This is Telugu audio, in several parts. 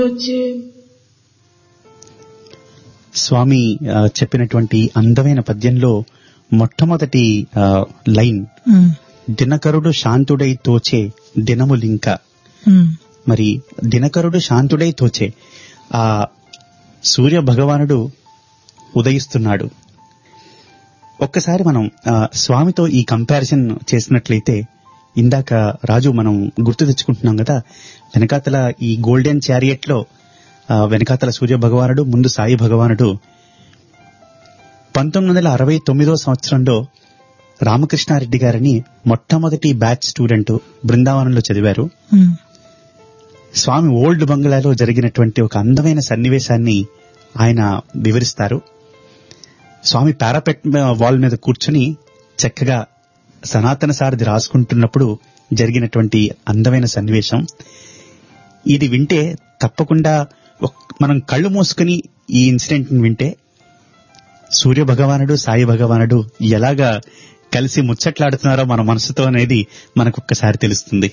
వచ్చి స్వామి ఆ, చెప్పినటువంటి అందమైన పద్యంలో మొట్టమొదటి ఆ, లైన్ ఉమ్, దినకరుడు శాంతుడై తోచే దినములింక ఉమ్, మరి దినకరుడు శాంతుడై తోచే ఆ సూర్య భగవానుడు ఉదయిస్తున్నాడు ఒక్కసారి మనం ఆ, స్వామితో ఈ కంపారిజన్ చేసినట్లయితే ఇందాక రాజు మనం గుర్తు తెచ్చుకుంటున్నాం కదా వెనకాతల ఈ గోల్డెన్ చారియట్ లో ఆ, వెనకాతల సూర్య భగవానుడు ముందు సాయి భగవానుడు పంతొమ్మిది వందల అరవై తొమ్మిదో సంవత్సరంలో రామకృష్ణారెడ్డి గారిని మొట్టమొదటి బ్యాచ్ స్టూడెంట్ బృందావనంలో చదివారు ఉమ్, స్వామి ఓల్డ్ బంగ్లాలో జరిగినటువంటి ఒక అందమైన సన్నివేశాన్ని ఆయన వివరిస్తారు స్వామి పారాపెట్ వాల్ మీద కూర్చుని చక్కగా సనాతన సారథి రాసుకుంటున్నప్పుడు జరిగినటువంటి అందమైన సన్నివేశం ఇది వింటే తప్పకుండా ఒక్- మనం కళ్ళు మూసుకుని ఈ ఇన్సిడెంట్ వింటే సూర్య భగవానుడు సాయి భగవానుడు ఎలాగా కలిసి ముచ్చట్లాడుతున్నారో మన మనసుతో అనేది మనకు ఒక్కసారి తెలుస్తుంది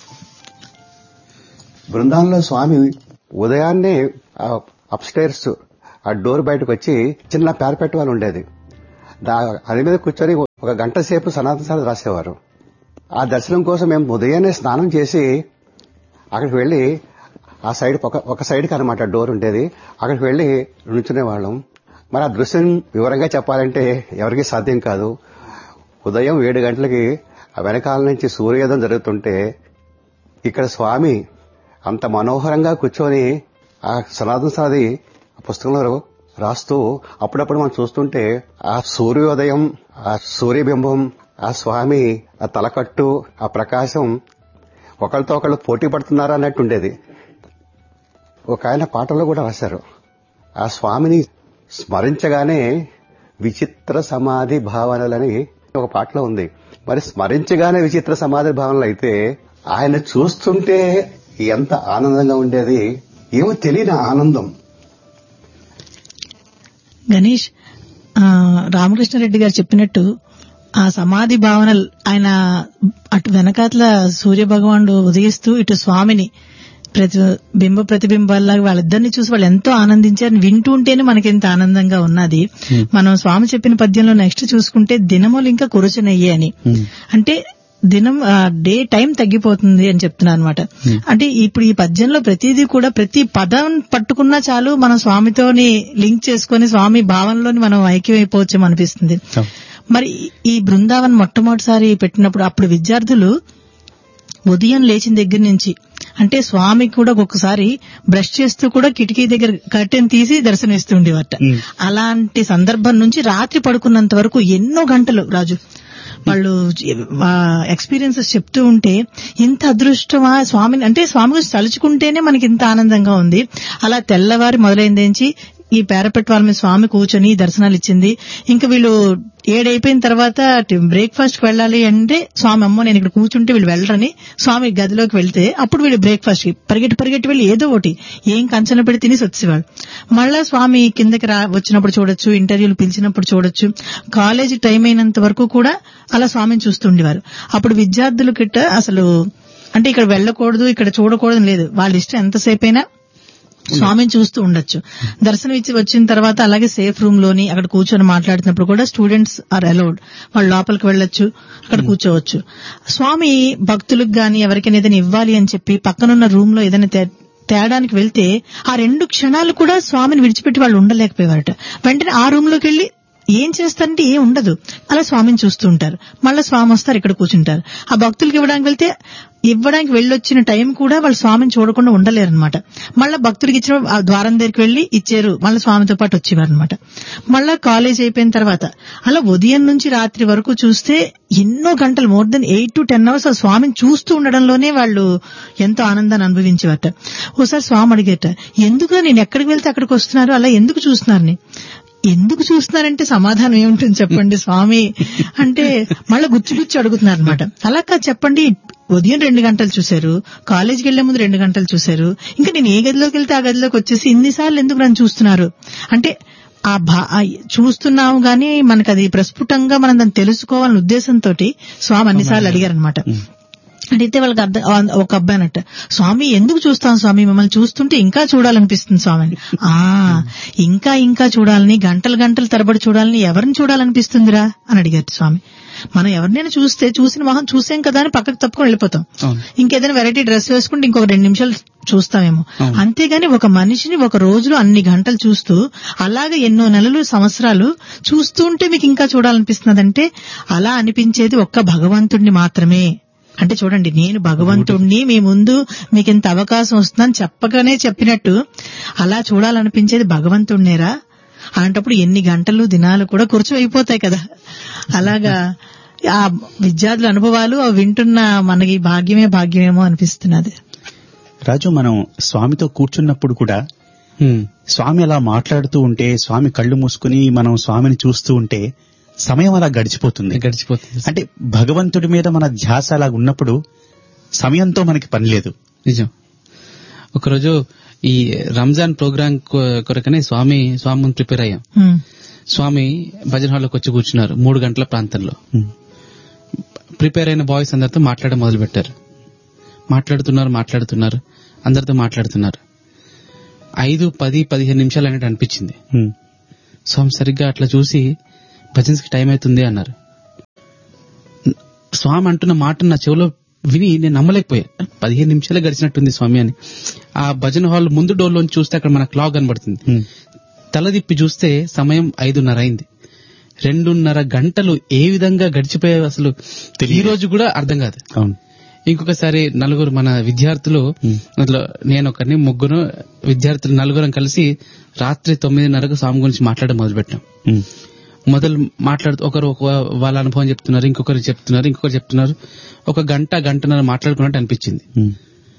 బృందావనంలో స్వామి ఉదయాన్నే అప్ స్టైర్స్ ఆ డోర్ బయటకు వచ్చి చిన్న పేరపెట్ట వాళ్ళు ఉండేది దా- అది మీద కూర్చొని ఒక గంట సేపు సనాతన సార్ రాసేవారు ఆ దర్శనం కోసం మేము ఉదయాన్నే స్నానం చేసి అక్కడికి వెళ్లి ఆ సైడ్ ఒక ఒక సైడ్కి అనమాట డోర్ ఉండేది అక్కడికి వెళ్లి నుంచునే వాళ్ళం మరి ఆ దృశ్యం వివరంగా చెప్పాలంటే ఎవరికీ సాధ్యం కాదు ఉదయం ఏడు గంటలకి ఆ వెనకాల నుంచి సూర్యోదయం జరుగుతుంటే ఇక్కడ స్వామి అంత మనోహరంగా కూర్చొని ఆ సనాతన సాది ఆ పుస్తకంలో రాస్తూ అప్పుడప్పుడు మనం చూస్తుంటే ఆ సూర్యోదయం ఆ సూర్యబింబం ఆ స్వామి ఆ తలకట్టు ఆ ప్రకాశం ఒకళ్ళతో ఒకళ్ళు పోటీ పడుతున్నారా అన్నట్టు ఉండేది ఒక ఆయన పాటలో కూడా రాశారు ఆ స్వామిని స్మరించగానే విచిత్ర సమాధి భావనలని ఒక పాటలో ఉంది మరి స్మరించగానే విచిత్ర సమాధి భావనలు అయితే ఆయన చూస్తుంటే ఎంత ఆనందంగా ఉండేది ఏమో తెలియని ఆనందం గణేష్ ఆ, రామకృష్ణారెడ్డి గారు చెప్పినట్టు ఆ సమాధి భావన ఆయన అటు వెనకాతల సూర్య భగవానుడు ఉదయిస్తూ ఇటు స్వామిని ప్రతి బింబ ప్రతిబింబాల్లాగా వాళ్ళిద్దరిని చూసి వాళ్ళు ఎంతో ఆనందించారు వింటూ ఉంటేనే మనకి ఎంత ఆనందంగా ఉన్నది మనం స్వామి చెప్పిన పద్యంలో నెక్స్ట్ చూసుకుంటే దినములు ఇంకా కురుచనయ్యే అని అంటే దినం ఆ, డే టైం తగ్గిపోతుంది అని చెప్తున్నారు అనమాట అంటే ఇప్పుడు ఈ పద్యంలో ప్రతిదీ కూడా ప్రతి పదం పట్టుకున్నా చాలు మనం స్వామితోని లింక్ చేసుకొని స్వామి భావనలోని మనం ఐక్యమైపోవచ్చు అనిపిస్తుంది మరి ఈ బృందావన్ మొట్టమొదటిసారి పెట్టినప్పుడు అప్పుడు విద్యార్థులు ఉదయం లేచిన దగ్గర నుంచి అంటే స్వామి కూడా ఒక్కొక్కసారి బ్రష్ చేస్తూ కూడా కిటికీ దగ్గర కర్టెన్ తీసి దర్శనమిస్తూ ఉండేవారట అలాంటి సందర్భం నుంచి రాత్రి పడుకున్నంత వరకు ఎన్నో గంటలు రాజు వాళ్ళు ఎక్స్పీరియన్సెస్ చెప్తూ ఉంటే ఇంత అదృష్టమా స్వామిని అంటే స్వామి గురించి తలుచుకుంటేనే మనకి ఇంత ఆనందంగా ఉంది అలా తెల్లవారి మొదలైందేంచి ఈ పేరపెట్ట వాళ్ళ మీద స్వామి కూర్చొని దర్శనాలు ఇచ్చింది ఇంకా వీళ్ళు ఏడైపోయిన తర్వాత బ్రేక్ఫాస్ట్ కి వెళ్ళాలి అంటే స్వామి అమ్మో నేను ఇక్కడ కూర్చుంటే వీళ్ళు వెళ్ళరని స్వామి గదిలోకి వెళ్తే అప్పుడు వీళ్ళు బ్రేక్ఫాస్ట్ కి పరిగెట్టి పరిగెట్టి వెళ్ళి ఏదో ఒకటి ఏం కంచన పెట్టి తినేసి వచ్చేవాళ్ళు మళ్ళా స్వామి కిందకి రా వచ్చినప్పుడు చూడొచ్చు ఇంటర్వ్యూలు పిలిచినప్పుడు చూడొచ్చు కాలేజీ టైం అయినంత వరకు కూడా అలా స్వామిని చూస్తుండేవారు అప్పుడు విద్యార్థులు కిట్ట అసలు అంటే ఇక్కడ వెళ్ళకూడదు ఇక్కడ చూడకూడదు లేదు వాళ్ళ ఇష్టం ఎంతసేపు అయినా స్వామిని చూస్తూ ఉండొచ్చు దర్శనం ఇచ్చి వచ్చిన తర్వాత అలాగే సేఫ్ రూమ్ లోని అక్కడ కూర్చొని మాట్లాడుతున్నప్పుడు కూడా స్టూడెంట్స్ ఆర్ అలౌడ్ వాళ్ళు లోపలికి వెళ్ళొచ్చు అక్కడ కూర్చోవచ్చు స్వామి భక్తులకు గాని ఎవరికైనా ఏదైనా ఇవ్వాలి అని చెప్పి పక్కనున్న రూమ్ లో ఏదైనా తే- తేడానికి వెళ్తే ఆ రెండు క్షణాలు కూడా స్వామిని విడిచిపెట్టి వాళ్ళు ఉండలేకపోయేవారట వెంటనే ఆ రూమ్ లోకి వెళ్లి ఏం చేస్తారంటే ఏం ఉండదు అలా స్వామిని చూస్తూ ఉంటారు మళ్ళీ స్వామి వస్తారు ఇక్కడ కూర్చుంటారు ఆ భక్తులకి ఇవ్వడానికి వెళ్తే ఇవ్వడానికి వెళ్ళొచ్చిన టైం కూడా వాళ్ళు స్వామిని చూడకుండా ఉండలేరు అనమాట మళ్ళీ భక్తుడికి ఇచ్చిన ఆ ద్వారం దగ్గరికి వెళ్లి ఇచ్చారు మళ్ళీ స్వామితో పాటు వచ్చేవారు అనమాట మళ్ళా కాలేజ్ అయిపోయిన తర్వాత అలా ఉదయం నుంచి రాత్రి వరకు చూస్తే ఎన్నో గంటలు more than eight to ten hours ఆ స్వామిని చూస్తూ ఉండడంలోనే వాళ్ళు ఎంతో ఆనందాన్ని అనుభవించేవారట ఓసారి స్వామి అడిగేట ఎందుకు నేను ఎక్కడికి వెళ్తే అక్కడికి వస్తున్నారు అలా ఎందుకు చూస్తున్నారని ఎందుకు చూస్తున్నారంటే సమాధానం ఏముంటుంది చెప్పండి స్వామి అంటే మళ్ళీ గుచ్చి గుచ్చి అడుగుతున్నారు అనమాట అలా కాదు చెప్పండి ఉదయం రెండు గంటలు చూశారు కాలేజీకి వెళ్లే ముందు రెండు గంటలు చూశారు ఇంకా నేను ఏ గదిలోకి వెళ్తే ఆ గదిలోకి వచ్చేసి ఇన్నిసార్లు ఎందుకు నన్ను చూస్తున్నారు అంటే ఆ భా ఆ చూస్తున్నాము గానీ మనకు అది ప్రస్ఫుటంగా మనం దాన్ని తెలుసుకోవాలనే ఉద్దేశంతో స్వామి అన్నిసార్లు అడిగారనమాట అడిగితే వాళ్ళకి అర్థం ఒక అబ్బాయి అన్నట్టు స్వామి ఎందుకు చూస్తాం స్వామి మిమ్మల్ని చూస్తుంటే ఇంకా చూడాలనిపిస్తుంది స్వామి అని. ఆ ఇంకా ఇంకా చూడాలని గంటలు గంటలు తరబడి చూడాలని ఎవరిని చూడాలనిపిస్తుందిరా అని అడిగారు స్వామి మనం ఎవరినైనా చూస్తే చూసిన మొహం చూసాం కదా అని పక్కకు తప్పుకొని వెళ్ళిపోతాం అవును. ఇంకేదైనా వెరైటీ డ్రెస్ వేసుకుంటే ఇంకొక రెండు నిమిషాలు చూస్తామేమో అవును. అంతేగాని ఒక మనిషిని ఒక రోజులో అన్ని గంటలు చూస్తూ అలాగే ఎన్నో నెలలు సంవత్సరాలు చూస్తూ ఉంటే మీకు ఇంకా చూడాలనిపిస్తున్నదంటే అలా అనిపించేది ఒక్క భగవంతుణ్ణి మాత్రమే అంటే చూడండి నేను భగవంతుణ్ణి మీ ముందు మీకు ఇంత అవకాశం వస్తుందని చెప్పగానే చెప్పినట్టు అలా చూడాలనిపించేది భగవంతుణ్ణేరా అలాంటప్పుడు ఎన్ని గంటలు దినాలు కూడా అయిపోతాయి కదా అలాగా ఆ విద్యార్థుల అనుభవాలు అవి వింటున్న మనకి భాగ్యమే భాగ్యమేమో అనిపిస్తున్నది రాజు మనం స్వామితో కూర్చున్నప్పుడు కూడా హ్మ్. స్వామి అలా మాట్లాడుతూ ఉంటే స్వామి కళ్ళు మూసుకుని మనం స్వామిని చూస్తూ ఉంటే సమయం అలా గడిచిపోతుంది గడిచిపోతుంది అంటే భగవంతుడి మీద మన ధ్యాస అలా ఉన్నప్పుడు సమయంతో మనకి పని లేదు నిజం ఒకరోజు ఈ రంజాన్ ప్రోగ్రాం కొ- కొరకనే స్వామి స్వామి ముందు ప్రిపేర్ అయ్యాం ఉమ్, స్వామి భజన హాల్లోకి వచ్చి కూర్చున్నారు మూడు గంటల ప్రాంతంలో ఉమ్, ప్రిపేర్ అయిన బాయ్స్ అందరితో మాట్లాడడం మొదలు పెట్టారు మాట్లాడుతున్నారు మాట్లాడుతున్నారు అందరితో మాట్లాడుతున్నారు ఐదు పది పదిహేను నిమిషాలు అనేది అనిపించింది ఉమ్, స్వామి సరిగ్గా అట్లా చూసి భజన్స్ కి టైం అవుతుంది అన్నారు స్వామి అంటున్న మాట నా చెవిలో విని నేను నమ్మలేకపోయా పదిహేను నిమిషాలే గడిచినట్టుంది స్వామి అని ఆ భజన హాల్ ముందు డోర్లోంచి చూస్తే అక్కడ మన క్లాక్ కనబడుతుంది ఉమ్. తల తిప్పి చూస్తే సమయం ఐదున్నర అయింది రెండున్నర గంటలు ఏ విధంగా గడిచిపోయావు అసలు ఈ రోజు కూడా అర్థం కాదు అవును ఇంకొకసారి నలుగురు మన విద్యార్థులు అందులో నేను ఒకరిని ముగ్గురు విద్యార్థులు నలుగురం కలిసి రాత్రి తొమ్మిదిన్నరకు స్వామి గురించి మాట్లాడడం మొదలుపెట్టాం ఉమ్, మొదలు మాట్లాడుతూ ఒకరు ఒక వాళ్ళ అనుభవం చెప్తున్నారు ఇంకొకరు చెప్తున్నారు ఇంకొకరు చెప్తున్నారు ఒక గంట గంటన్నర మాట్లాడుకున్నట్టు అనిపించింది ఉమ్,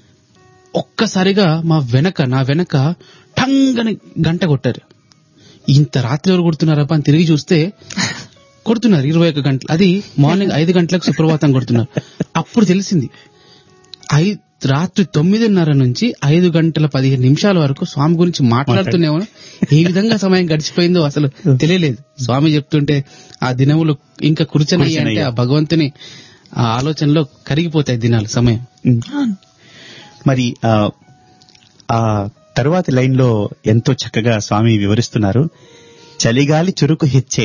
ఒక్కసారిగా మా వెనక నా వెనక టంగని గంట కొట్టారు ఇంత రాత్రి ఎవరు కొడుతున్నారప్ప అని తిరిగి చూస్తే కొడుతున్నారు ఇరవై ఒక్క గంటలు అది మార్నింగ్ ఐదు గంటలకు సుప్రభాతం కొడుతున్నారు అప్పుడు తెలిసింది ఐ రాత్రి తొమ్మిదిన్నర నుంచి ఐదు గంటల పదిహేను నిమిషాల వరకు స్వామి గురించి మాట్లాడుతున్నామో ఏ విధంగా సమయం గడిచిపోయిందో అసలు తెలియలేదు స్వామి చెప్తుంటే ఆ దినములు ఇంకా కూర్చొని అంటే ఆ భగవంతుని ఆ ఆలోచనలో కరిగిపోతాయి దినాలు సమయం ఉమ్. మరి ఆ, ఆ తరువాతి లైన్ లో ఎంతో చక్కగా స్వామి వివరిస్తున్నారు చలిగాలి చురుకు హెచ్చే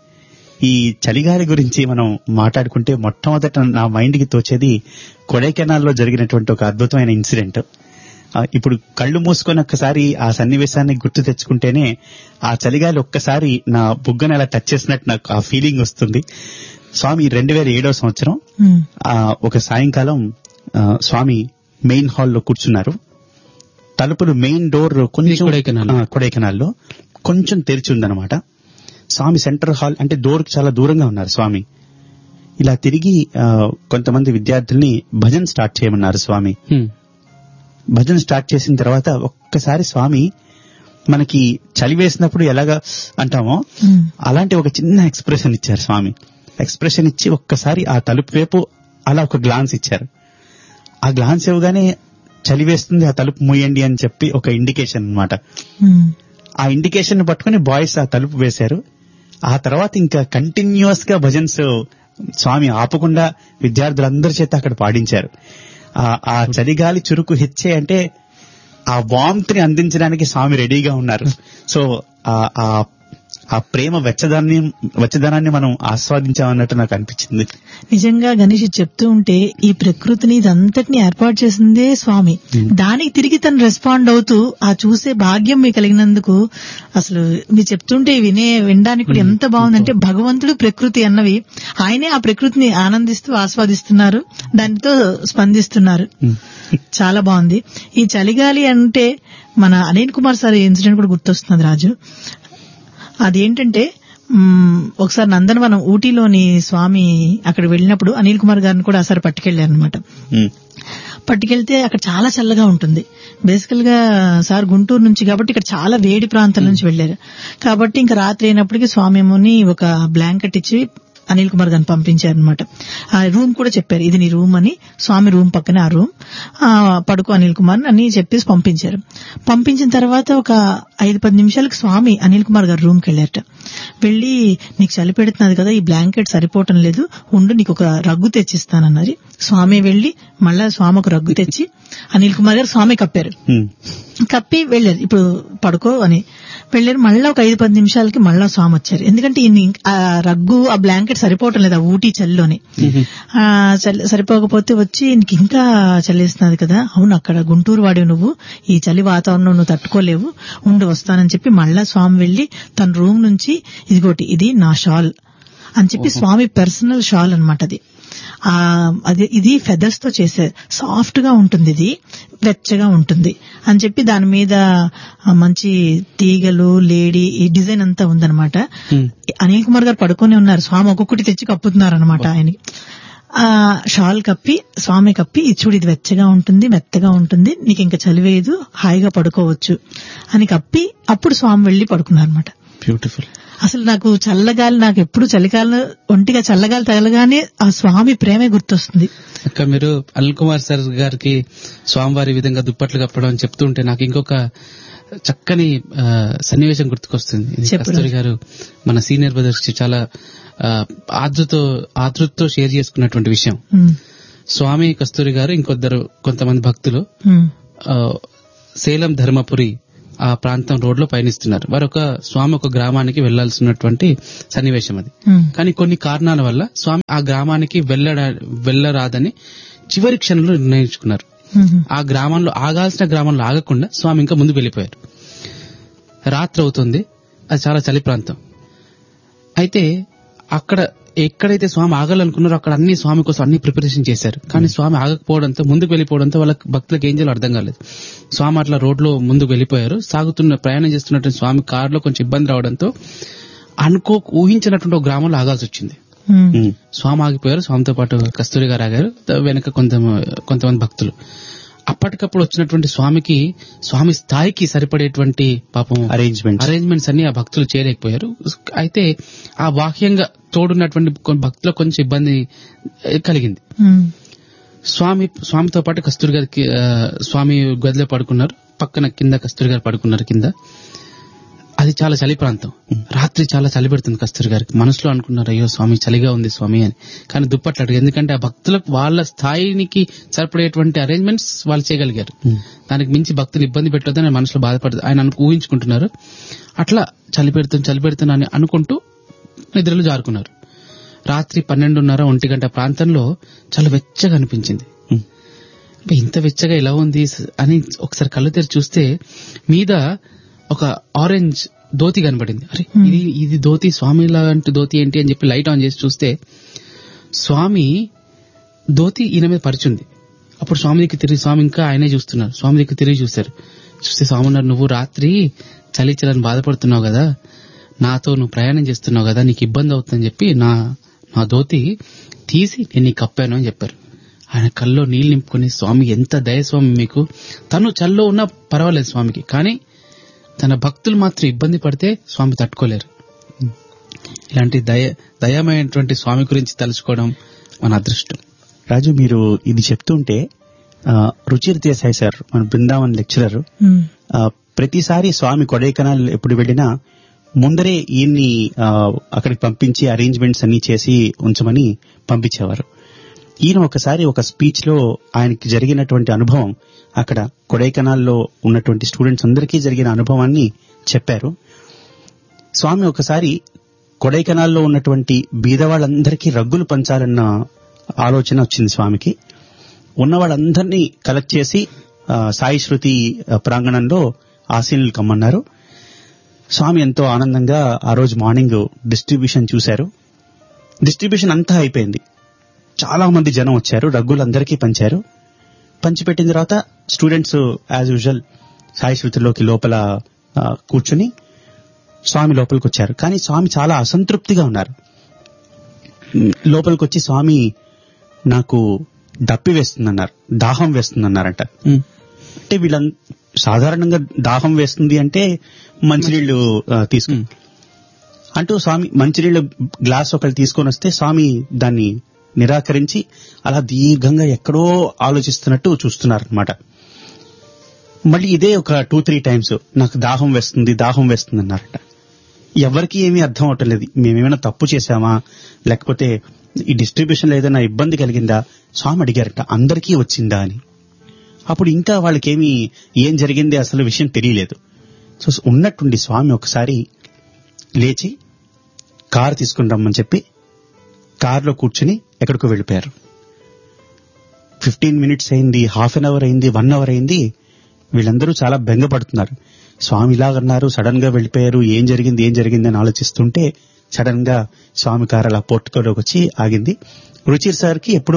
ఈ చలిగాలి గురించి మనం మాట్లాడుకుంటే మొట్టమొదట నా మైండ్ కి తోచేది కొడైకెనాల్లో జరిగినటువంటి ఒక అద్భుతమైన ఇన్సిడెంట్ ఆ, ఇప్పుడు కళ్ళు మూసుకొని ఒక్కసారి ఆ సన్నివేశాన్ని గుర్తు తెచ్చుకుంటేనే ఆ చలిగాలి ఒక్కసారి నా బుగ్గను అలా టచ్ చేసినట్టు నాకు ఆ ఫీలింగ్ వస్తుంది స్వామి రెండు వేల ఏడో సంవత్సరం ఉమ్, ఆ ఒక సాయంకాలం ఆ, స్వామి మెయిన్ హాల్లో కూర్చున్నారు తలుపులు మెయిన్ డోర్ కొంచెం కొడైకెనాల్. ఆ, కొడైకెనాల్లో కొంచెం తెరిచి ఉందన్నమాట స్వామి సెంటర్ హాల్ అంటే డోర్ చాలా దూరంగా ఉన్నారు స్వామి ఇలా తిరిగి ఆ, కొంతమంది విద్యార్థుల్ని భజన్ స్టార్ట్ చేయమన్నారు స్వామి హ్మ్. భజన స్టార్ట్ చేసిన తర్వాత ఒక్కసారి స్వామి మనకి చలి వేసినప్పుడు ఎలాగా అంటామో ఉమ్, అలాంటి ఒక చిన్న ఎక్స్ప్రెషన్ ఇచ్చారు స్వామి ఎక్స్ప్రెషన్ ఇచ్చి ఒక్కసారి ఆ తలుపు వైపు అలా ఒక గ్లాన్స్ ఇచ్చారు ఆ గ్లాన్స్ ఇవ్వగానే చలి వేస్తుంది ఆ తలుపు మూయండి అని చెప్పి ఒక ఇండికేషన్ అన్నమాట ఉమ్, ఆ ఇండికేషన్ పట్టుకుని బాయ్స్ ఆ తలుపు వేశారు ఆ తర్వాత ఇంకా కంటిన్యూస్ గా భజన్స్ స్వామి ఆపకుండా విద్యార్థులందరి చేత అక్కడ పాడించారు ఆ ఆ చలిగాలి చురుకు హెచ్చే అంటే ఆ వామ్త్ ని అందించడానికి స్వామి రెడీగా ఉన్నారు సో ఆ ఆ ఆ ప్రేమ వెచ్చదాన్ని వెచ్చదనాన్ని మనం ఆస్వాదించామన్నట్టు నాకు అనిపించింది నిజంగా గణేష్ ఇది చెప్తూ ఉంటే ఈ ప్రకృతిని ఇదంతటిని ఏర్పాటు చేసిందే స్వామి దానికి తిరిగి తను రెస్పాండ్ అవుతూ ఆ చూసే భాగ్యం మీకు కలిగినందుకు అసలు మీరు చెప్తుంటే వినే వినడానికి కూడా ఎంత బాగుందంటే భగవంతుడు ప్రకృతి అన్నవి ఆయనే ఆ ప్రకృతిని ఆనందిస్తూ ఆస్వాదిస్తున్నారు దానితో స్పందిస్తున్నారు చాలా బాగుంది ఈ చలిగాలి అంటే మన అనిల్ కుమార్ సార్ ఇన్సిడెంట్ కూడా గుర్తొస్తుంది రాజు అదేంటంటే మ్మ్, ఒకసారి నందనవనం ఊటీలోని స్వామి అక్కడ వెళ్ళినప్పుడు అనిల్ కుమార్ గారిని కూడా ఒకసారి పట్టుకెళ్లారు అనమాట ఉమ్, పట్టుకెళ్తే అక్కడ చాలా చల్లగా ఉంటుంది బేసికల్ గా సార్ గుంటూరు నుంచి కాబట్టి ఇక్కడ చాలా వేడి ప్రాంతం నుంచి వెళ్లారు కాబట్టి ఇంకా రాత్రి అయినప్పటికీ స్వామి ఏమోని ఒక బ్లాంకెట్ ఇచ్చి అనిల్ కుమార్ గారిని పంపించారు అనమాట ఆ రూమ్ కూడా చెప్పారు ఇది నీ రూమ్ అని స్వామి రూమ్ పక్కనే ఆ రూమ్ ఆ, పడుకో అనిల్ కుమార్ అని చెప్పేసి పంపించారు పంపించిన తర్వాత ఒక ఐదు పది నిమిషాలకు స్వామి అనిల్ కుమార్ గారు రూమ్కి వెళ్ళారట వెళ్ళి నీకు చలి పెడుతున్నది కదా ఈ బ్లాంకెట్ సరిపోవటం లేదు ఉండు నీకు ఒక రగ్గు తెచ్చిస్తానన్నది స్వామి వెళ్ళి మళ్ళా స్వామి ఒక రగ్గు తెచ్చి అనిల్ కుమార్ గారు స్వామి కప్పారు ఉమ్, కప్పి వెళ్ళారు ఇప్పుడు పడుకో అని వెళ్ళారు మళ్ళా ఒక ఐదు పది నిమిషాలకి మళ్ళా స్వామి వచ్చారు ఎందుకంటే ఈయన ఇంక- ఆ రగ్గు ఆ బ్లాంకెట్ సరిపోవటం లేదు ఆ ఊటీ చలిలోని ఆ చలి సరిపోకపోతే వచ్చి నీకు ఇంకా చలిస్తున్నది కదా అవును అక్కడ గుంటూరు వాడి నువ్వు ఈ చలి వాతావరణం నువ్వు తట్టుకోలేవు ఉండి వస్తానని చెప్పి మళ్ళా స్వామి వెళ్లి తన రూమ్ నుంచి ఇదిగోటి ఇది నా షాల్ అని చెప్పి స్వామి పర్సనల్ షాల్ అన్నమాట అది ఆ అది ఇది ఫెదర్స్ తో చేసే సాఫ్ట్ గా ఉంటుంది ఇది వెచ్చగా ఉంటుంది అని చెప్పి దాని మీద ఆ, మంచి తీగలు లేడీ ఈ డిజైన్ అంతా ఉందన్నమాట అనిల్ కుమార్ గారు పడుకొని ఉన్నారు స్వామి ఒక్కొక్కటి తెచ్చి కప్పుతున్నారు అనమాట ఆయనకి ఆ షాల్ కప్పి స్వామి కప్పి "ఇది చూడు ఇది వెచ్చగా ఉంటుంది మెత్తగా ఉంటుంది నీకు ఇంకా చలివేయదు హాయిగా పడుకోవచ్చు అని కప్పి అప్పుడు స్వామి వెళ్లి పడుకున్నారు అనమాట బ్యూటిఫుల్ అసలు నాకు చల్లగాలి నాకు ఎప్పుడు చలికాలం ఒంటిగా చల్లగాలి తగలగానే ఆ స్వామి ప్రేమే గుర్తొస్తుంది అక్క మీరు అనిల్ కుమార్ సార్ గారికి స్వామివారి విధంగా దుప్పట్లు కప్పడం అని చెప్తుంటే నాకు ఇంకొక చక్కని ఆ, సన్నివేశం గుర్తుకొస్తుంది ఇది చెప్పు కస్తూరి గారు మన సీనియర్ బ్రదర్స్ కి చాలా ఆ, ఆతృతో ఆతృతతో షేర్ చేసుకున్నటువంటి విషయం ఉమ్, స్వామి కస్తూరి గారు ఇంకొద్దరు కొంతమంది భక్తులు ఉమ్, ఆ, సేలం ధర్మపురి ఆ ప్రాంతం రోడ్లో పయనిస్తున్నారు వారు ఒక స్వామి ఒక గ్రామానికి వెళ్లాల్సినటువంటి సన్నివేశం అది ఉమ్, కానీ కొన్ని కారణాల వల్ల స్వామి ఆ గ్రామానికి వెళ్ళడా వెళ్ళరాదని చివరి క్షణంలో నిర్ణయించుకున్నారు ఉమ్, ఆ గ్రామంలో ఆగాల్సిన గ్రామంలో ఆగకుండా స్వామి ఇంకా ముందు వెళ్ళిపోయారు రాత్రి అవుతుంది అది చాలా చలి ప్రాంతం అయితే అక్కడ ఎక్కడైతే స్వామి ఆగాలనుకున్నారో అక్కడ అన్ని స్వామి కోసం అన్ని ప్రిపరేషన్ చేశారు కానీ స్వామి ఆగకపోవడంతో ముందుకు వెళ్ళిపోవడంతో వాళ్ళ భక్తులకు ఏం చేయాలో అర్థం కాలేదు స్వామి అట్లా రోడ్లో ముందుకు వెళ్ళిపోయారు సాగుతున్న ప్రయాణం చేస్తున్నటువంటి స్వామి కారులో కొంచెం ఇబ్బంది రావడంతో అనుకో ఊహించినటువంటి ఒక గ్రామంలో ఆగాల్సి వచ్చింది ఉమ్, ఉమ్, స్వామి ఆగిపోయారు స్వామితో పాటు కస్తూరి గారు ఆగారు ద- వెనక కొంత కొంతమంది భక్తులు అప్పటికప్పుడు వచ్చినటువంటి స్వామికి స్వామి స్థాయికి సరిపడేటువంటి పాపం Arrangements. అరేంజ్మెంట్స్ అన్ని ఆ భక్తులు చేయలేకపోయారు అయితే ఆ బాహ్యంగా తోడున్నటువంటి కొన్ని భక్తులకు కొంచెం ఇబ్బంది ఏ, కలిగింది ఉమ్, స్వామి స్వామితో పాటు కస్తూరి గారికి ఆ, స్వామి గదిలో పడుకున్నారు పక్కన కింద కస్తూరి గారు పడుకున్నారు కింద అది చాలా చలి ప్రాంతం రాత్రి చాలా చలి పెడుతుంది కస్తూరి గారికి మనసులో అనుకున్నారు అయ్యో స్వామి చలిగా ఉంది స్వామి అని కానీ దుప్పట్లు అడిగారు ఎందుకంటే ఆ భక్తులకు వాళ్ళ స్థాయినికి సరిపడేటువంటి అరేంజ్మెంట్స్ వాళ్ళు చేయగలిగారు దానికి మించి భక్తులు ఇబ్బంది పెట్టొద్దని ఆయన మనసులో బాధపడదు ఆయన అనుకు ఊహించుకుంటున్నారు అట్లా చలి పెడుతుంది చలి పెడుతున్నా అని అనుకుంటూ నిద్రలో జారుకున్నారు రాత్రి పన్నెండున్నర ఒంటి గంట ప్రాంతంలో చాలా వెచ్చగా అనిపించింది ఉమ్, అబ్బే, ఇంత వెచ్చగా ఇలా ఉంది స- అని ఒకసారి కళ్ళు తెరిచి చూస్తే మీద ఒక ఆరెంజ్ ధోతి కనబడింది అరే ఇది ఇది ధోతి స్వామి లాంటి ధోతి ఏంటి అని చెప్పి లైట్ ఆన్ చేసి చూస్తే స్వామి ధోతి ఈయన మీద పరిచింది అప్పుడు స్వామి దగ్గర తిరిగి స్వామి ఇంకా ఆయనే చూస్తున్నారు స్వామి దగ్గర తిరిగి చూశారు చూస్తే స్వామి అన్నారు నువ్వు రాత్రి చలి చలని బాధపడుతున్నావు కదా నాతో నువ్వు ప్రయాణం చేస్తున్నావు కదా నీకు ఇబ్బంది అవుతుందని చెప్పి నా నా ధోతి తీసి నేను నీకు కప్పాను అని చెప్పారు ఆయన కల్లో నీళ్ళు నింపుకొని స్వామి ఎంత దయ స్వామి మీకు తను చల్లో ఉన్నా పర్వాలేదు స్వామికి కానీ తన భక్తులు మాత్రం ఇబ్బంది పడితే స్వామి తట్టుకోలేరు ఇలాంటి దయ దయమైనటువంటి స్వామి గురించి తలుచుకోవడం మన అదృష్టం రాజు మీరు ఇది చెప్తుంటే ఆ, రుచిర్ దేశాయ్ సార్ మన బృందావన్ లెక్చరర్ ఉమ్, ఆ, ప్రతిసారి స్వామి కొడైకెనాల్ ఎప్పుడు వెళ్ళినా ముందరే ఈయన్ని ఆ, అక్కడికి పంపించి అరేంజ్మెంట్స్ అన్ని చేసి ఉంచమని పంపించేవారు ఈయన ఒకసారి ఒక స్పీచ్ లో ఆయనకి జరిగినటువంటి అనుభవం అక్కడ కొడైకెనాల్లో ఉన్నటువంటి స్టూడెంట్స్ అందరికీ జరిగిన అనుభవాన్ని చెప్పారు స్వామి ఒకసారి కొడైకెనాల్లో ఉన్నటువంటి బీద వాళ్ళందరికీ రగ్గులు పంచాలన్న ఆలోచన వచ్చింది స్వామికి ఉన్న వాళ్ళందరినీ కలెక్ట్ చేసి ఆ, సాయి శృతి ఆ, ప్రాంగణంలో ఆశీనులు కమ్మన్నారు స్వామి ఎంతో ఆనందంగా ఆ రోజు మార్నింగ్ డిస్ట్రిబ్యూషన్ చూశారు డిస్ట్రిబ్యూషన్ అంతా అయిపోయింది చాలా మంది జనం వచ్చారు రగ్గులందరికీ పంచారు పంచిపెట్టిన తర్వాత స్టూడెంట్స్ యాజ్ యూజువల్ సాయి శృతిలోకి లోపల ఆ, కూర్చుని స్వామి లోపలికి వచ్చారు కానీ స్వామి చాలా అసంతృప్తిగా ఉన్నారు ఉమ్, లోపలికి వచ్చి స్వామి నాకు దప్పి వేస్తుందన్నారు దాహం వేస్తుందన్నారంట అంటే వీళ్ళ సాధారణంగా దాహం వేస్తుంది అంటే మంచినీళ్లు ఆ, తీసుకు అంటూ స్వామి మంచినీళ్ళు గ్లాస్ ఒకటి తీసుకొని వస్తే స్వామి దాన్ని నిరాకరించి అలా దీర్ఘంగా ఎక్కడో ఆలోచిస్తున్నట్టు చూస్తున్నారు అనమాట మళ్ళీ ఇదే ఒక టూ త్రీ టైమ్స్ నాకు దాహం వేస్తుంది దాహం వేస్తుంది అన్నారట ఎవరికి ఏమీ అర్థం అవటం మేమేమైనా తప్పు చేశామా లేకపోతే ఈ డిస్ట్రిబ్యూషన్ లో ఏదైనా ఇబ్బంది కలిగిందా స్వామి అడిగారట అందరికీ వచ్చిందా అని అప్పుడు ఇంకా వాళ్ళకేమి ఏం జరిగింది అసలు విషయం తెలియలేదు సో ఉన్నట్టుండి స్వామి ఒకసారి లేచి కారు తీసుకుని రమ్మని చెప్పి కారులో కూర్చుని ఎక్కడికో వెళ్ళిపోయారు ఫిఫ్టీన్ మినిట్స్ అయింది హాఫ్ అన్ అవర్ అయింది వన్ అవర్ అయింది వీళ్ళందరూ చాలా బెంగపడుతున్నారు స్వామి ఇలాగన్నారు సడన్ గా వెళ్ళిపోయారు ఏం జరిగింది ఏం జరిగింది అని ఆలోచిస్తుంటే సడన్ గా స్వామి కారు అలా పోర్టుకోలోకి వచ్చి ఆగింది రుచిర్ సార్ కి ఎప్పుడు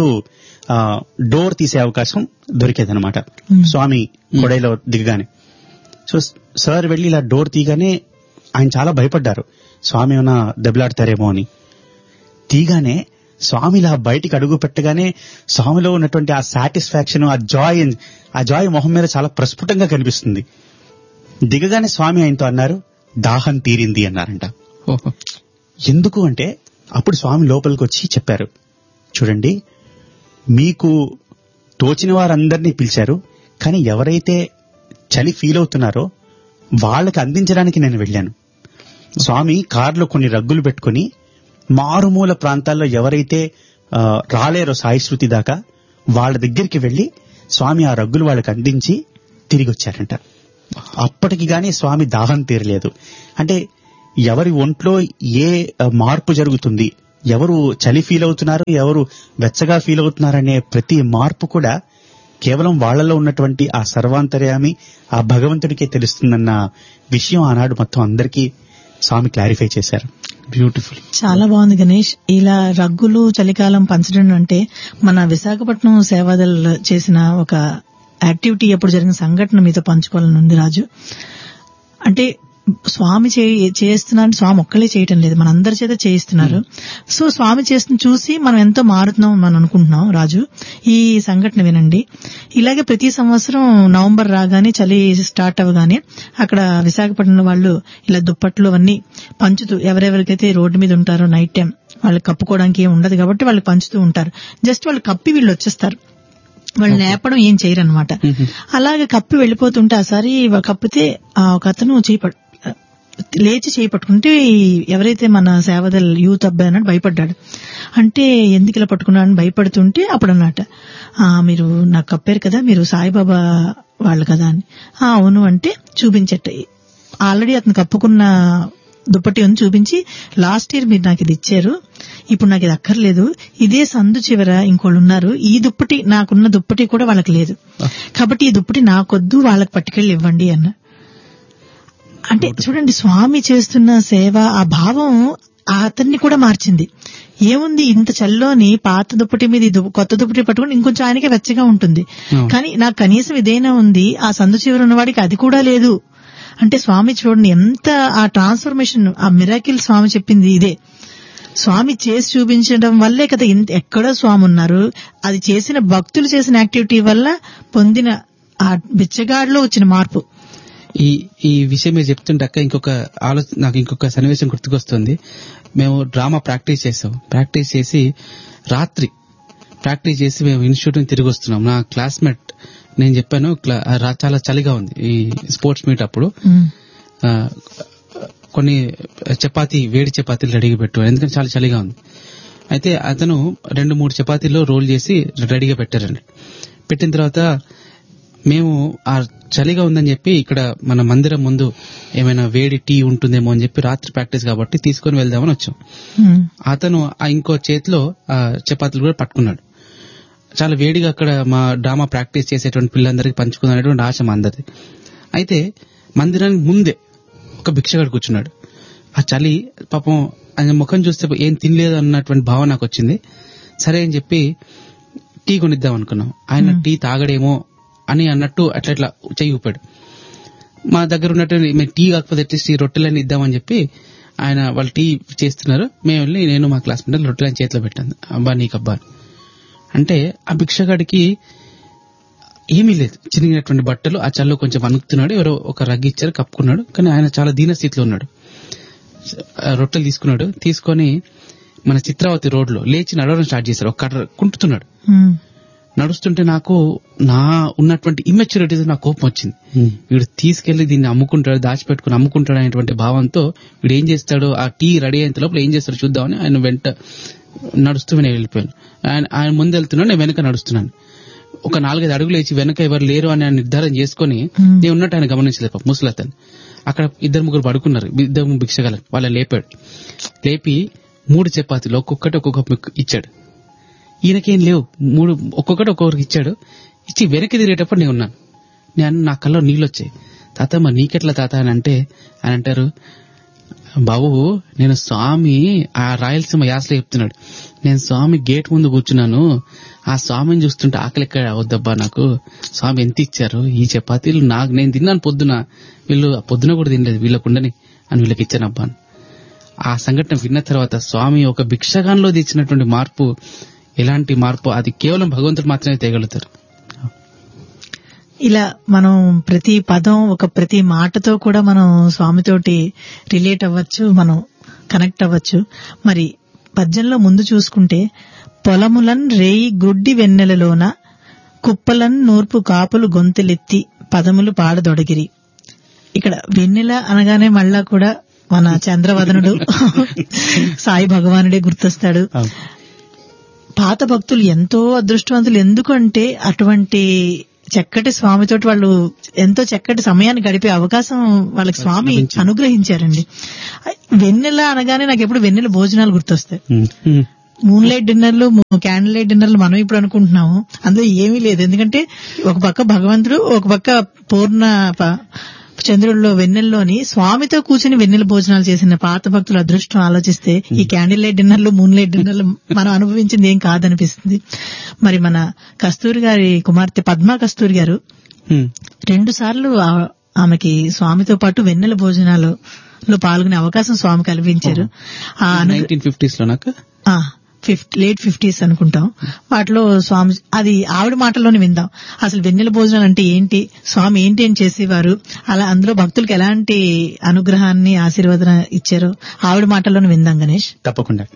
డోర్ తీసే అవకాశం దొరికేదనమాట స్వామి కొడైలో దిగగానే సో సార్ వెళ్ళి ఇలా డోర్ తీగానే ఆయన చాలా భయపడ్డారు స్వామి ఏమైనా దెబ్బలాడతారేమో అని తీగానే స్వామి ఇలా బయటికి అడుగు పెట్టగానే స్వామిలో ఉన్నటువంటి ఆ సాటిస్ఫాక్షన్ ఆ జాయ్ ఆ జాయ్ మొహం మీద చాలా ప్రస్ఫుటంగా కనిపిస్తుంది దిగగానే స్వామి ఆయనతో అన్నారు దాహం తీరింది అన్నారంట ఓహో. ఎందుకు అంటే అప్పుడు స్వామి లోపలికి వచ్చి చెప్పారు చూడండి మీకు తోచిన వారందరినీ పిలిచారు కానీ ఎవరైతే చలి ఫీల్ అవుతున్నారో వాళ్ళకి అందించడానికి నేను వెళ్ళాను స్వామి కారులో కొన్ని రగ్గులు పెట్టుకుని మారుమూల ప్రాంతాల్లో ఎవరైతే ఆ, రాలేరో సాయిశృతి దాకా వాళ్ళ దగ్గరికి వెళ్లి స్వామి ఆ రగ్గులు వాళ్ళకి అందించి తిరిగి వచ్చారంట అప్పటికి గాని స్వామి దాహం తీరలేదు అంటే ఎవరి ఒంట్లో ఏ ఆ, మార్పు జరుగుతుంది ఎవరు చలి ఫీల్ అవుతున్నారు ఎవరు వెచ్చగా ఫీల్ అవుతున్నారనే ప్రతి మార్పు కూడా కేవలం వాళ్ళలో ఉన్నటువంటి ఆ సర్వాంతర్యామి ఆ భగవంతుడికే తెలుస్తుందన్న విషయం ఆనాడు మొత్తం అందరికీ స్వామి క్లారిఫై చేశారు బ్యూటిఫుల్ చాలా బాగుంది గణేష్ ఇలా రగ్గులు చలికాలం పంచడం అంటే మన విశాఖపట్నం సేవాదల్ చేసిన ఒక యాక్టివిటీ ఎప్పుడు జరిగిన సంఘటన మీతో పంచుకోవాలని ఉంది రాజు అంటే స్వామి చే- చేస్తున్నారు స్వామి ఒక్కలే చేయటం లేదు మన అందరి చేత చేయిస్తున్నారు సో స్వామి చేస్తున్న చూసి మనం ఎంతో మారుతున్నాం అని మనం అనుకుంటున్నాం రాజు ఈ సంఘటన వినండి ఇలాగే ప్రతి సంవత్సరం నవంబర్ రాగానే చలి స్టార్ట్ అవ్వగానే అక్కడ విశాఖపట్నంలో వాళ్ళు ఇలా దుప్పట్లు అవన్నీ పంచుతూ ఎవరెవరికైతే రోడ్డు మీద ఉంటారో నైట్ టైం వాళ్ళకి కప్పుకోవడానికి ఏం ఉండదు కాబట్టి వాళ్ళు పంచుతూ ఉంటారు జస్ట్ వాళ్ళు కప్పి వీళ్ళు వచ్చేస్తారు వాళ్ళు నేపడం ఏం చేయరు అనమాట అలాగే కప్పి వెళ్ళిపోతుంటే ఆసారి కప్పితే ఆ ఒక అతను చేపడు లేచి చేయి పట్టుకుంటే ఎవరైతే మన సేవదల్ యూత్ అబ్బాయి అన్నాడు భయపడ్డాడు అంటే ఎందుకు ఇలా పట్టుకున్నాడని భయపడుతుంటే అప్పుడు అన్నట "ఆ, మీరు నాకు కప్పారు కదా మీరు సాయిబాబా వాళ్ళు కదా అని "ఆ, అవును అంటే చూపించట ఆల్రెడీ అతను కప్పుకున్న దుప్పటి ఉంది చూపించి లాస్ట్ ఇయర్ మీరు నాకు ఇది ఇచ్చారు ఇప్పుడు నాకు ఇది అక్కర్లేదు ఇదే సందు చివర ఇంకోళ్ళు ఉన్నారు ఈ దుప్పటి నాకున్న దుప్పటి కూడా వాళ్ళకి లేదు కాబట్టి ఈ దుప్పటి నాకొద్దు వాళ్ళకి పట్టుకెళ్ళి ఇవ్వండి అన్న అంటే చూడండి స్వామి చేస్తున్న సేవ ఆ భావం ఆ అతన్ని కూడా మార్చింది ఏముంది ఇంత చల్లోని పాత దుప్పటి మీద ఈ దు- కొత్త దుప్పటి పట్టుకుని ఇంకొంచెం ఆయనకే వెచ్చగా ఉంటుంది Hmm. కానీ నాకు కనీసం ఇదేనా ఉంది ఆ సందు చివర ఉన్నవాడికి అది కూడా లేదు అంటే స్వామి చూడండి ఎంత ఆ ట్రాన్స్ఫర్మేషన్ ఆ మిరాకిల్ స్వామి చెప్పింది ఇదే స్వామి చేసి చూపించడం వల్లే కదా ఇంత ఎక్కడో స్వామి ఉన్నారు అది చేసిన భక్తులు చేసిన యాక్టివిటీ వల్ల పొందిన ఆ బిచ్చగాడిలో వచ్చిన మార్పు ఈ ఈ విషయం మీరు చెప్తుంటే అక్క ఇంకొక ఆలోచన నాకు ఇంకొక సన్నివేశం గుర్తుకొస్తుంది మేము డ్రామా ప్రాక్టీస్ చేసాం ప్రాక్టీస్ చేసి రాత్రి ప్రాక్టీస్ చేసి మేము ఇన్స్టిట్యూట్ నుంచి తిరిగి వస్తున్నాం నా క్లాస్మేట్ నేను చెప్పాను క్లా- రా- చాలా చలిగా ఉంది ఈ స్పోర్ట్స్ మీట్ అప్పుడు ఉమ్, ఆ, కొన్ని చపాతీ వేడి చపాతీలు రెడీగా పెట్టు ఎందుకంటే చాలా చలిగా ఉంది అయితే అతను రెండు మూడు చపాతీలు రోల్ చేసి రెడీగా పెట్టారండి పెట్టిన తర్వాత మేము ఆ చలిగా ఉందని చెప్పి ఇక్కడ మన మందిరం ముందు ఏమైనా వేడి టీ ఉంటుందేమో అని చెప్పి రాత్రి ప్రాక్టీస్ కాబట్టి తీసుకొని వెళ్దామని వచ్చాం ఉమ్, అతను ఆ ఇంకో చేతిలో ఆ చపాతీలు కూడా పట్టుకున్నాడు చాలా వేడిగా అక్కడ మా డ్రామా ప్రాక్టీస్ చేసేటువంటి పిల్లలందరికీ పంచుకుందనేటువంటి ఆశ మా అందరిది అయితే మందిరానికి ముందే ఒక భిక్షగాడు కూర్చున్నాడు ఆ చలి పాపం ఆయన ముఖం చూస్తే ఏం తినలేదు అన్నటువంటి భావన నాకు వచ్చింది సరే అని చెప్పి టీ కొనిద్దాం అనుకున్నాం ఆయన టీ తాగడేమో అని అన్నట్టు అట్లా ఇట్లా చెయ్యి ఊపాడు మా దగ్గర ఉన్నటువంటి మేము టీ కాకపోతే అట్లీస్ట్ ఈ రొట్టెలని ఇద్దామని చెప్పి ఆయన వాళ్ళు టీ చేస్తున్నారు మేము వెళ్ళి నేను మా క్లాస్మేట్ రొట్టెలని చేతిలో పెట్టాను అబ్బా నీకబ్బా అని. అంటే ఆ భిక్షగాడికి ఏమీ లేదు చిరిగినటువంటి బట్టలు ఆ చల్లో కొంచెం వణుకుతున్నాడు ఎవరో ఒక రగ్గి ఇచ్చారు కప్పుకున్నాడు కానీ ఆయన చాలా దీన స్థితిలో ఉన్నాడు ఆ రొట్టెలు తీసుకున్నాడు తీసుకొని మన చిత్రావతి రోడ్ లో లేచి నడవడం స్టార్ట్ చేశారు ఒక కర్ర కుంటుతున్నాడు ఉమ్, నడుస్తుంటే నాకు నా ఉన్నటువంటి ఇమ్మెచ్యూరిటీ నాకు కోపం వచ్చింది ఉమ్, వీడు తీసుకెళ్లి దీన్ని అమ్ముకుంటాడు దాచిపెట్టుకుని అమ్ముకుంటాడు అనేటువంటి భావంతో వీడు ఏం చేస్తాడు ఆ టీ రెడీ అయిన లోపల ఏం చేస్తాడు చూద్దామని ఆయన వెంట నడుస్తూ నేను వెళ్ళిపోయాను ఆయన ఆయన ముందు వెళ్తున్నాను నేను వెనక నడుస్తున్నాను ఒక నాలుగైదు అడుగులు వేసి వెనక ఎవరు లేరు అని ఆయన నిర్ధారణ చేసుకుని నేను ఉన్నట్టు ఆయన గమనించలేదు ముసలతను అక్కడ ఇద్దరు ముగ్గురు పడుకున్నారు ఇద్దరు భిక్షగల వాళ్ళ లేపాడు లేపి మూడు చపాతీలు ఒక్కొక్కటి ఒక్కొక్క ముక్క ఇచ్చాడు ఈయనకేం లేవు మూడు ఒక్కొక్కటి ఒక్కొక్కరికి ఇచ్చాడు ఇచ్చి వెనక్కి తిరిగేటప్పుడు నేను ఉన్నాను నేను నా కల్లో నీళ్ళు వచ్చాయి తాత మరి నీకెట్లా తాత అని అంటే అని అంటారు బాబు నేను స్వామి ఆ రాయలసీమ యాసలో చెప్తున్నాడు నేను స్వామి గేట్ ముందు కూర్చున్నాను ఆ స్వామిని చూస్తుంటే ఆకలి ఎక్కడ అవద్దబ్బా నాకు స్వామి ఎంత ఇచ్చారు ఈ చపాతీలు నాకు నేను తిన్నాను పొద్దున వీళ్ళు ఆ పొద్దున కూడా తినలేదు వీళ్ళకు ఉండని అని వీళ్ళకి ఇచ్చాను అబ్బా అని. ఆ సంఘటన విన్న తర్వాత స్వామి ఒక భిక్షగాన్లో తెచ్చినటువంటి మార్పు ఎలాంటి మార్పు అది కేవలం భగవంతుడు మాత్రమే తేగలుగుతారు ఇలా మనం ప్రతి పదం ఒక ప్రతి మాటతో కూడా మనం స్వామితోటి రిలేట్ అవ్వచ్చు మనం కనెక్ట్ అవ్వచ్చు మరి పద్యంలో ముందు చూసుకుంటే పొలములన్ రేయి గుడ్డి వెన్నెలలోన కుప్పలన్ నూర్పు కాపులు గొంతులెత్తి పదములు పాడదొడగిరి ఇక్కడ వెన్నెల అనగానే మళ్ళా కూడా మన చంద్రవదనుడు సాయి భగవానుడే గుర్తొస్తాడు అవును. పాత భక్తులు ఎంతో అదృష్టవంతులు ఎందుకంటే అటువంటి చక్కటి స్వామితోటి వాళ్ళు ఎంతో చక్కటి సమయాన్ని గడిపే అవకాశం వాళ్ళకి స్వామి లభించింది. అనుగ్రహించారండి వెన్నెల అనగానే నాకు ఎప్పుడు వెన్నెల భోజనాలు గుర్తొస్తాయి ఉమ్, మూన్ లైట్ డిన్నర్లు క్యాండిల్ లైట్ డిన్నర్లు మనం ఇప్పుడు అనుకుంటున్నాము అందులో ఏమీ లేదు ఎందుకంటే ఒక పక్క భగవంతుడు ఒక పక్క పూర్ణ ప- చంద్రుల్లో వెన్నెల్లోని స్వామితో కూర్చుని వెన్నెల భోజనాలు చేసిన పాత భక్తుల అదృష్టం ఆలోచిస్తే ఈ క్యాండిల్ లైట్ డిన్నర్లు మూన్ లైట్ డిన్నర్లు మనం అనుభవించింది ఏం కాదనిపిస్తుంది మరి మన కస్తూరి గారి కుమార్తె పద్మా కస్తూరి గారు ఉమ్, రెండు సార్లు ఆ- ఆమెకి స్వామితో పాటు వెన్నెల భోజనాలు లో పాల్గొనే అవకాశం స్వామి కల్పించారు ఆ అను- నైన్టీన్ ఫిఫ్టీస్ లో నాకు ఆ, ఫిఫ్టీ లేట్ ఫిఫ్టీస్ అనుకుంటాం వాటిలో స్వామి అది ఆవిడ మాటల్లోనే విందాం అసలు వెన్నెల భోజనాలు అంటే ఏంటి స్వామి ఏంటి అని చేసేవారు అలా అందులో భక్తులకు ఎలాంటి అనుగ్రహాన్ని ఆశీర్వాదన ఇచ్చారో ఆవిడ మాటల్లోనే విందాం గణేష్ తప్పకుండా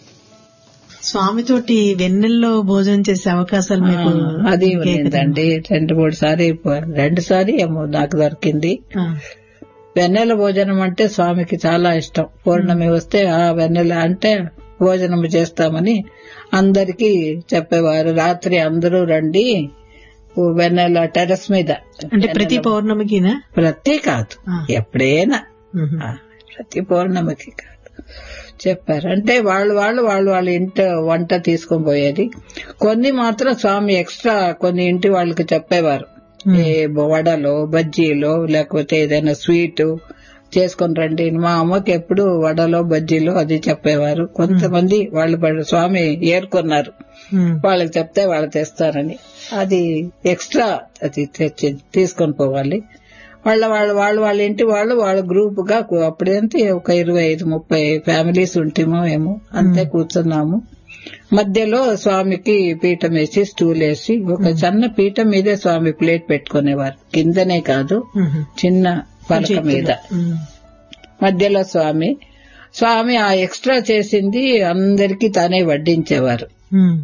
స్వామితోటి వెన్నెల్లో భోజనం చేసే అవకాశాలు మీకు అది ఇంకే కదా? ఉన్నదండి రెండు మూడు సారి రెండు సారి ఏమో నాకు దొరికింది ఆ, వెన్నెల భోజనం అంటే స్వామికి చాలా ఇష్టం పౌర్ణమి వస్తే ఆ వెన్నెల అంటే భోజనం చేస్తామని అందరికీ చెప్పేవారు రాత్రి అందరూ రండి ఓ వెన్నెల టెరస్ మీద అంటే ప్రతి పౌర్ణమికినా ప్రతి కాదు ఆ. ఎప్పుడైనా మ్మ్. ఆ, ప్రతి పౌర్ణమికి కాదు చెప్పారు అంటే వాళ్ళు వాళ్ళు వాళ్ళు వాళ్ళ ఇంట వంట తీసుకొని పోయేది కొన్ని మాత్రం స్వామి ఎక్స్ట్రా కొన్ని ఇంటి వాళ్ళకి చెప్పేవారు ఏ వడలో బజ్జీలో లేకపోతే ఏదైనా స్వీట్ చేసుకొని రండి మా అమ్మకి ఎప్పుడు వడలో బజ్జీలో అది చెప్పేవారు కొంతమంది వాళ్ళు పడ- స్వామి ఏర్కొన్నారు మ్మ్. వాళ్ళకి చెప్తే వాళ్ళు తెస్తారని అది ఎక్స్ట్రా అది తెచ్చి తీసుకొని పోవాలి వాళ్ళ వాళ్ళ వాళ్ళు వాళ్ళ ఇంటి వాళ్ళు వాళ్ళ గ్రూప్ గా కు- అప్పుడేంటి ఒక ఇరవై ఐదు ముప్పై ఫ్యామిలీస్ ఉంటేమో ఏమో అంతే కూర్చున్నాము మధ్యలో స్వామికి పీఠం వేసి స్టూల్ వేసి ఒక చిన్న పీఠం మీదే స్వామి ప్లేట్ పెట్టుకునేవారు కిందనే కాదు మ్మ్. చిన్న పలక మీద మ్మ్. మధ్యలో స్వామి స్వామి ఆ ఎక్స్ట్రా చేసింది అందరికీ తానే వడ్డించేవారు మ్మ్.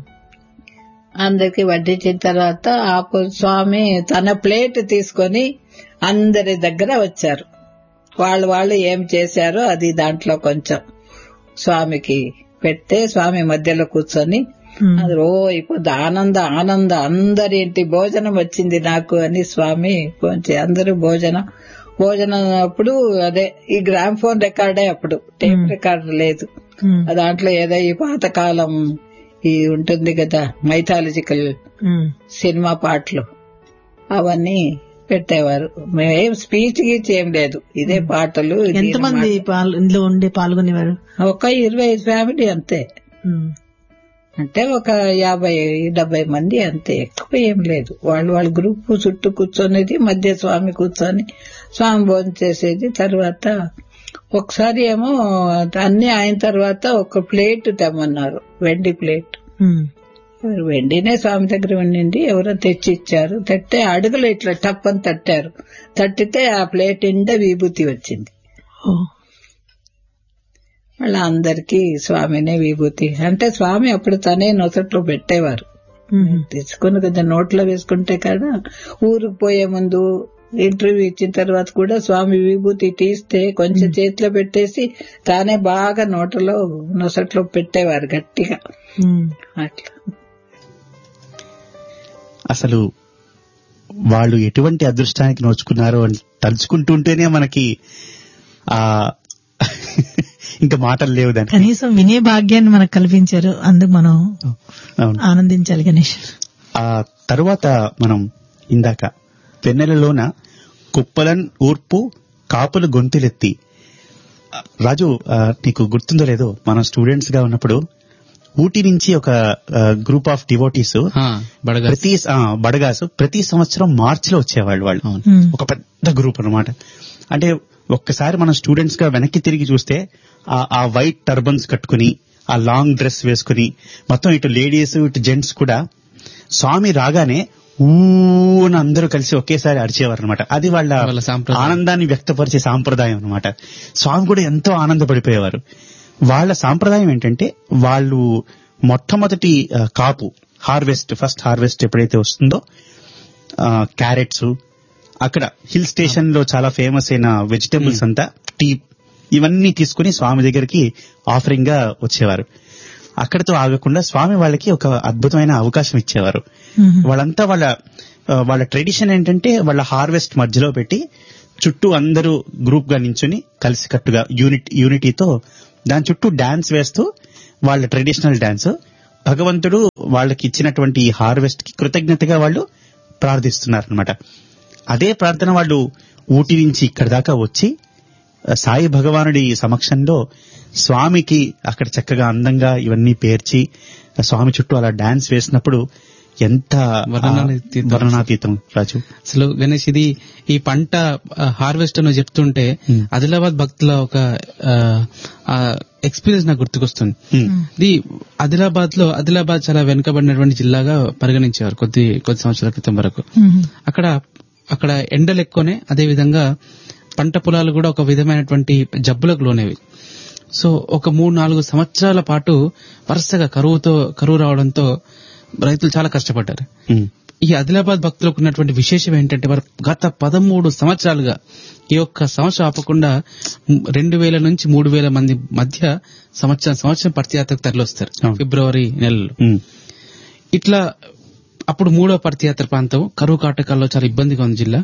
అందరికి వడ్డించిన తర్వాత ఆ పు- స్వామి తన ప్లేట్ తీసుకొని అందరి దగ్గర వచ్చారు వాళ్ళు వాళ్ళు ఏం చేశారో అది దాంట్లో కొంచెం స్వామికి పెడితే స్వామి మధ్యలో కూర్చొని మ్మ్. అది ఓ ఇప్పుడు ఆనంద ఆనంద అందరి ఇంటి భోజనం వచ్చింది నాకు అని స్వామి కొంచెం అందరూ భోజనం భోజనం అప్పుడు అదే ఈ గ్రామ్ ఫోన్ రికార్డే అప్పుడు టేప్ రికార్డ్ లేదు మ్మ్. ఆ దాంట్లో ఏదో ఈ పాతకాలం ఈ ఉంటుంది కదా మైథాలజికల్ మ్మ్. సినిమా పాటలు అవన్నీ పెట్టేవారు మేమేం స్పీచ్ గీచ్ ఏం లేదు ఇదే పాటలు ఇది ఎంతమంది పాల్- ఇందులో ఉండి పాల్గొనేవారు ఒక ఇరవై ఐదు ఫ్యామిలీ అంతే మ్మ్. అంటే ఒక యాభై డెబ్బై మంది అంతే ఎక్కువ ఏం లేదు వాళ్ళు వాళ్ళ గ్రూప్ చుట్టూ కూర్చొనేది మధ్య స్వామి కూర్చొని స్వామి భోజనం చేసేది తర్వాత ఒకసారి ఏమో అన్ని అయిన తర్వాత ఒక ప్లేట్ తెమ్మన్నారు వెండి ప్లేట్ మ్మ్. వెండినే స్వామి దగ్గర ఉండింది ఎవరో తెచ్చి ఇచ్చారు తట్టే అడుగులు ఇట్లా టప్ అని తట్టారు తట్టితే ఆ ప్లేట్ నిండా విభూతి వచ్చింది ఓ. వాళ్ళ అందరికీ స్వామినే విభూతి అంటే స్వామి అప్పుడు తనే నొసట్లో పెట్టేవారు తెచ్చుకొని కొంచెం నోట్లో వేసుకుంటే కదా ఊరికి పోయే ముందు ఇంటర్వ్యూ ఇచ్చిన తర్వాత కూడా స్వామి విభూతి తీస్తే కొంచెం చేతిలో పెట్టేసి తానే బాగా నోటలో నొసట్లో పెట్టేవారు గట్టిగా ఉమ్. అట్లా అసలు వాళ్ళు ఎటువంటి అదృష్టానికి నోచుకున్నారో అని తలుచుకుంటుంటేనే మనకి ఆ ఇంకా మాటలు లేవు దానికి కనీసం వినే భాగ్యాన్ని మనకు కల్పించారు అందుకు మనం అవును ఆనందించాలి గణేష్ ఆ తరువాత మనం ఇందాక పెన్నెలలోన కుప్పలన్ ఊర్పు కాపులు గొంతులెత్తి రాజు ఆ, నీకు గుర్తుందో లేదో మనం స్టూడెంట్స్ గా ఉన్నప్పుడు ఊటీ నుంచి ఒక గ్రూప్ ఆఫ్ డివోటీస్ ఆ, బడగా ప్రతి ఆ, బడగాసు ప్రతి సంవత్సరం మార్చ్ లో వచ్చేవాళ్ళు వాళ్ళు అవును. ఉమ్. ఒక పెద్ద గ్రూప్ అన్నమాట అంటే ఒక్కసారి మనం స్టూడెంట్స్ గా వెనక్కి తిరిగి చూస్తే ఆ- ఆ వైట్ టర్బన్స్ కట్టుకుని ఆ లాంగ్ డ్రెస్ వేసుకుని మొత్తం ఇటు లేడీస్ ఇటు జెంట్స్ కూడా స్వామి రాగానే ఊన అందరూ కలిసి ఒకేసారి అరిచేవారు అనమాట అది వాళ్ళ వాళ్ళ సాంప్రదాయం. ఆనందాన్ని వ్యక్తపరిచే సాంప్రదాయం అన్నమాట స్వామి కూడా ఎంతో ఆనందపడిపోయేవారు వాళ్ళ సాంప్రదాయం ఏంటంటే వాళ్ళు మొట్టమొదటి ఆ, కాపు హార్వెస్ట్ ఫస్ట్ హార్వెస్ట్ ఎప్పుడైతే వస్తుందో క్యారెట్స్ అక్కడ హిల్ స్టేషన్ లో చాలా ఫేమస్ అయిన వెజిటబుల్స్ అంతా టీ ఇవన్నీ తీసుకుని స్వామి దగ్గరికి ఆఫరింగ్ గా వచ్చేవారు అక్కడతో ఆగకుండా స్వామి వాళ్ళకి ఒక అద్భుతమైన అవకాశం ఇచ్చేవారు ఉమ్. వాళ్ళంతా వాళ్ళ ఆ, వాళ్ళ ట్రెడిషన్ ఏంటంటే వాళ్ళ హార్వెస్ట్ మధ్యలో పెట్టి చుట్టూ అందరూ గ్రూప్ గా నించుని కలిసికట్టుగా యూనిట్ యూనిటీతో దాని చుట్టూ డాన్స్ వేస్తూ వాళ్ళ ట్రెడిషనల్ డాన్స్ భగవంతుడు వాళ్ళకి ఇచ్చినటువంటి ఈ హార్వెస్ట్ కి కృతజ్ఞతగా వాళ్ళు ప్రార్థిస్తున్నారు అనమాట అదే ప్రార్థన వాళ్ళు ఊటి నుంచి ఇక్కడి దాకా వచ్చి ఆ, సాయి భగవానుడి సమక్షంలో స్వామికి అక్కడ చక్కగా అందంగా ఇవన్నీ పేర్చి ఆ స్వామి చుట్టూ అలా డాన్స్ వేసినప్పుడు ఎంత ఆ, వర్ణనాతీతం. వర్ణనాతీతం రాజు అసలు గణేష్ ఇది ఈ పంట హార్వెస్ట్ అని చెప్తుంటే Hmm. ఆదిలాబాద్ భక్తుల ఒక ఎక్స్పీరియన్స్ నాకు గుర్తుకొస్తుంది ఉమ్, ఇది ఆదిలాబాద్ లో ఆదిలాబాద్ చాలా వెనుకబడినటువంటి జిల్లాగా పరిగణించేవారు కొద్ది కొద్ది సంవత్సరాల క్రితం వరకు ఉమ్. అక్కడ అక్కడ ఎండలు ఎక్కువనే అదే విధంగా పంట పొలాలు కూడా ఒక విధమైనటువంటి జబ్బులకు లోనేవి సో ఒక మూడు నాలుగు సంవత్సరాల పాటు వరుసగా కరువుతో కరువు రావడంతో రైతులు చాలా కష్టపడ్డారు ఉమ్, ఈ ఆదిలాబాద్ భక్తులకు ఉన్నటువంటి విశేషం ఏంటంటే వారు గత పదమూడు సంవత్సరాలుగా ఈ యొక్క సంవత్సరం ఆపకుండా రెండు వేల నుంచి మూడు వేల మంది మధ్య సంవత్సరం సంవత్సరం పర్తియాత్రకు తరలిస్తారు అవును. ఫిబ్రవరి నెలలో ఉమ్, ఇట్లా అప్పుడు మూడో పర్తియాత్ర ప్రాంతం కరువు కాటకాల్లో చాలా ఇబ్బందిగా ఉంది జిల్లా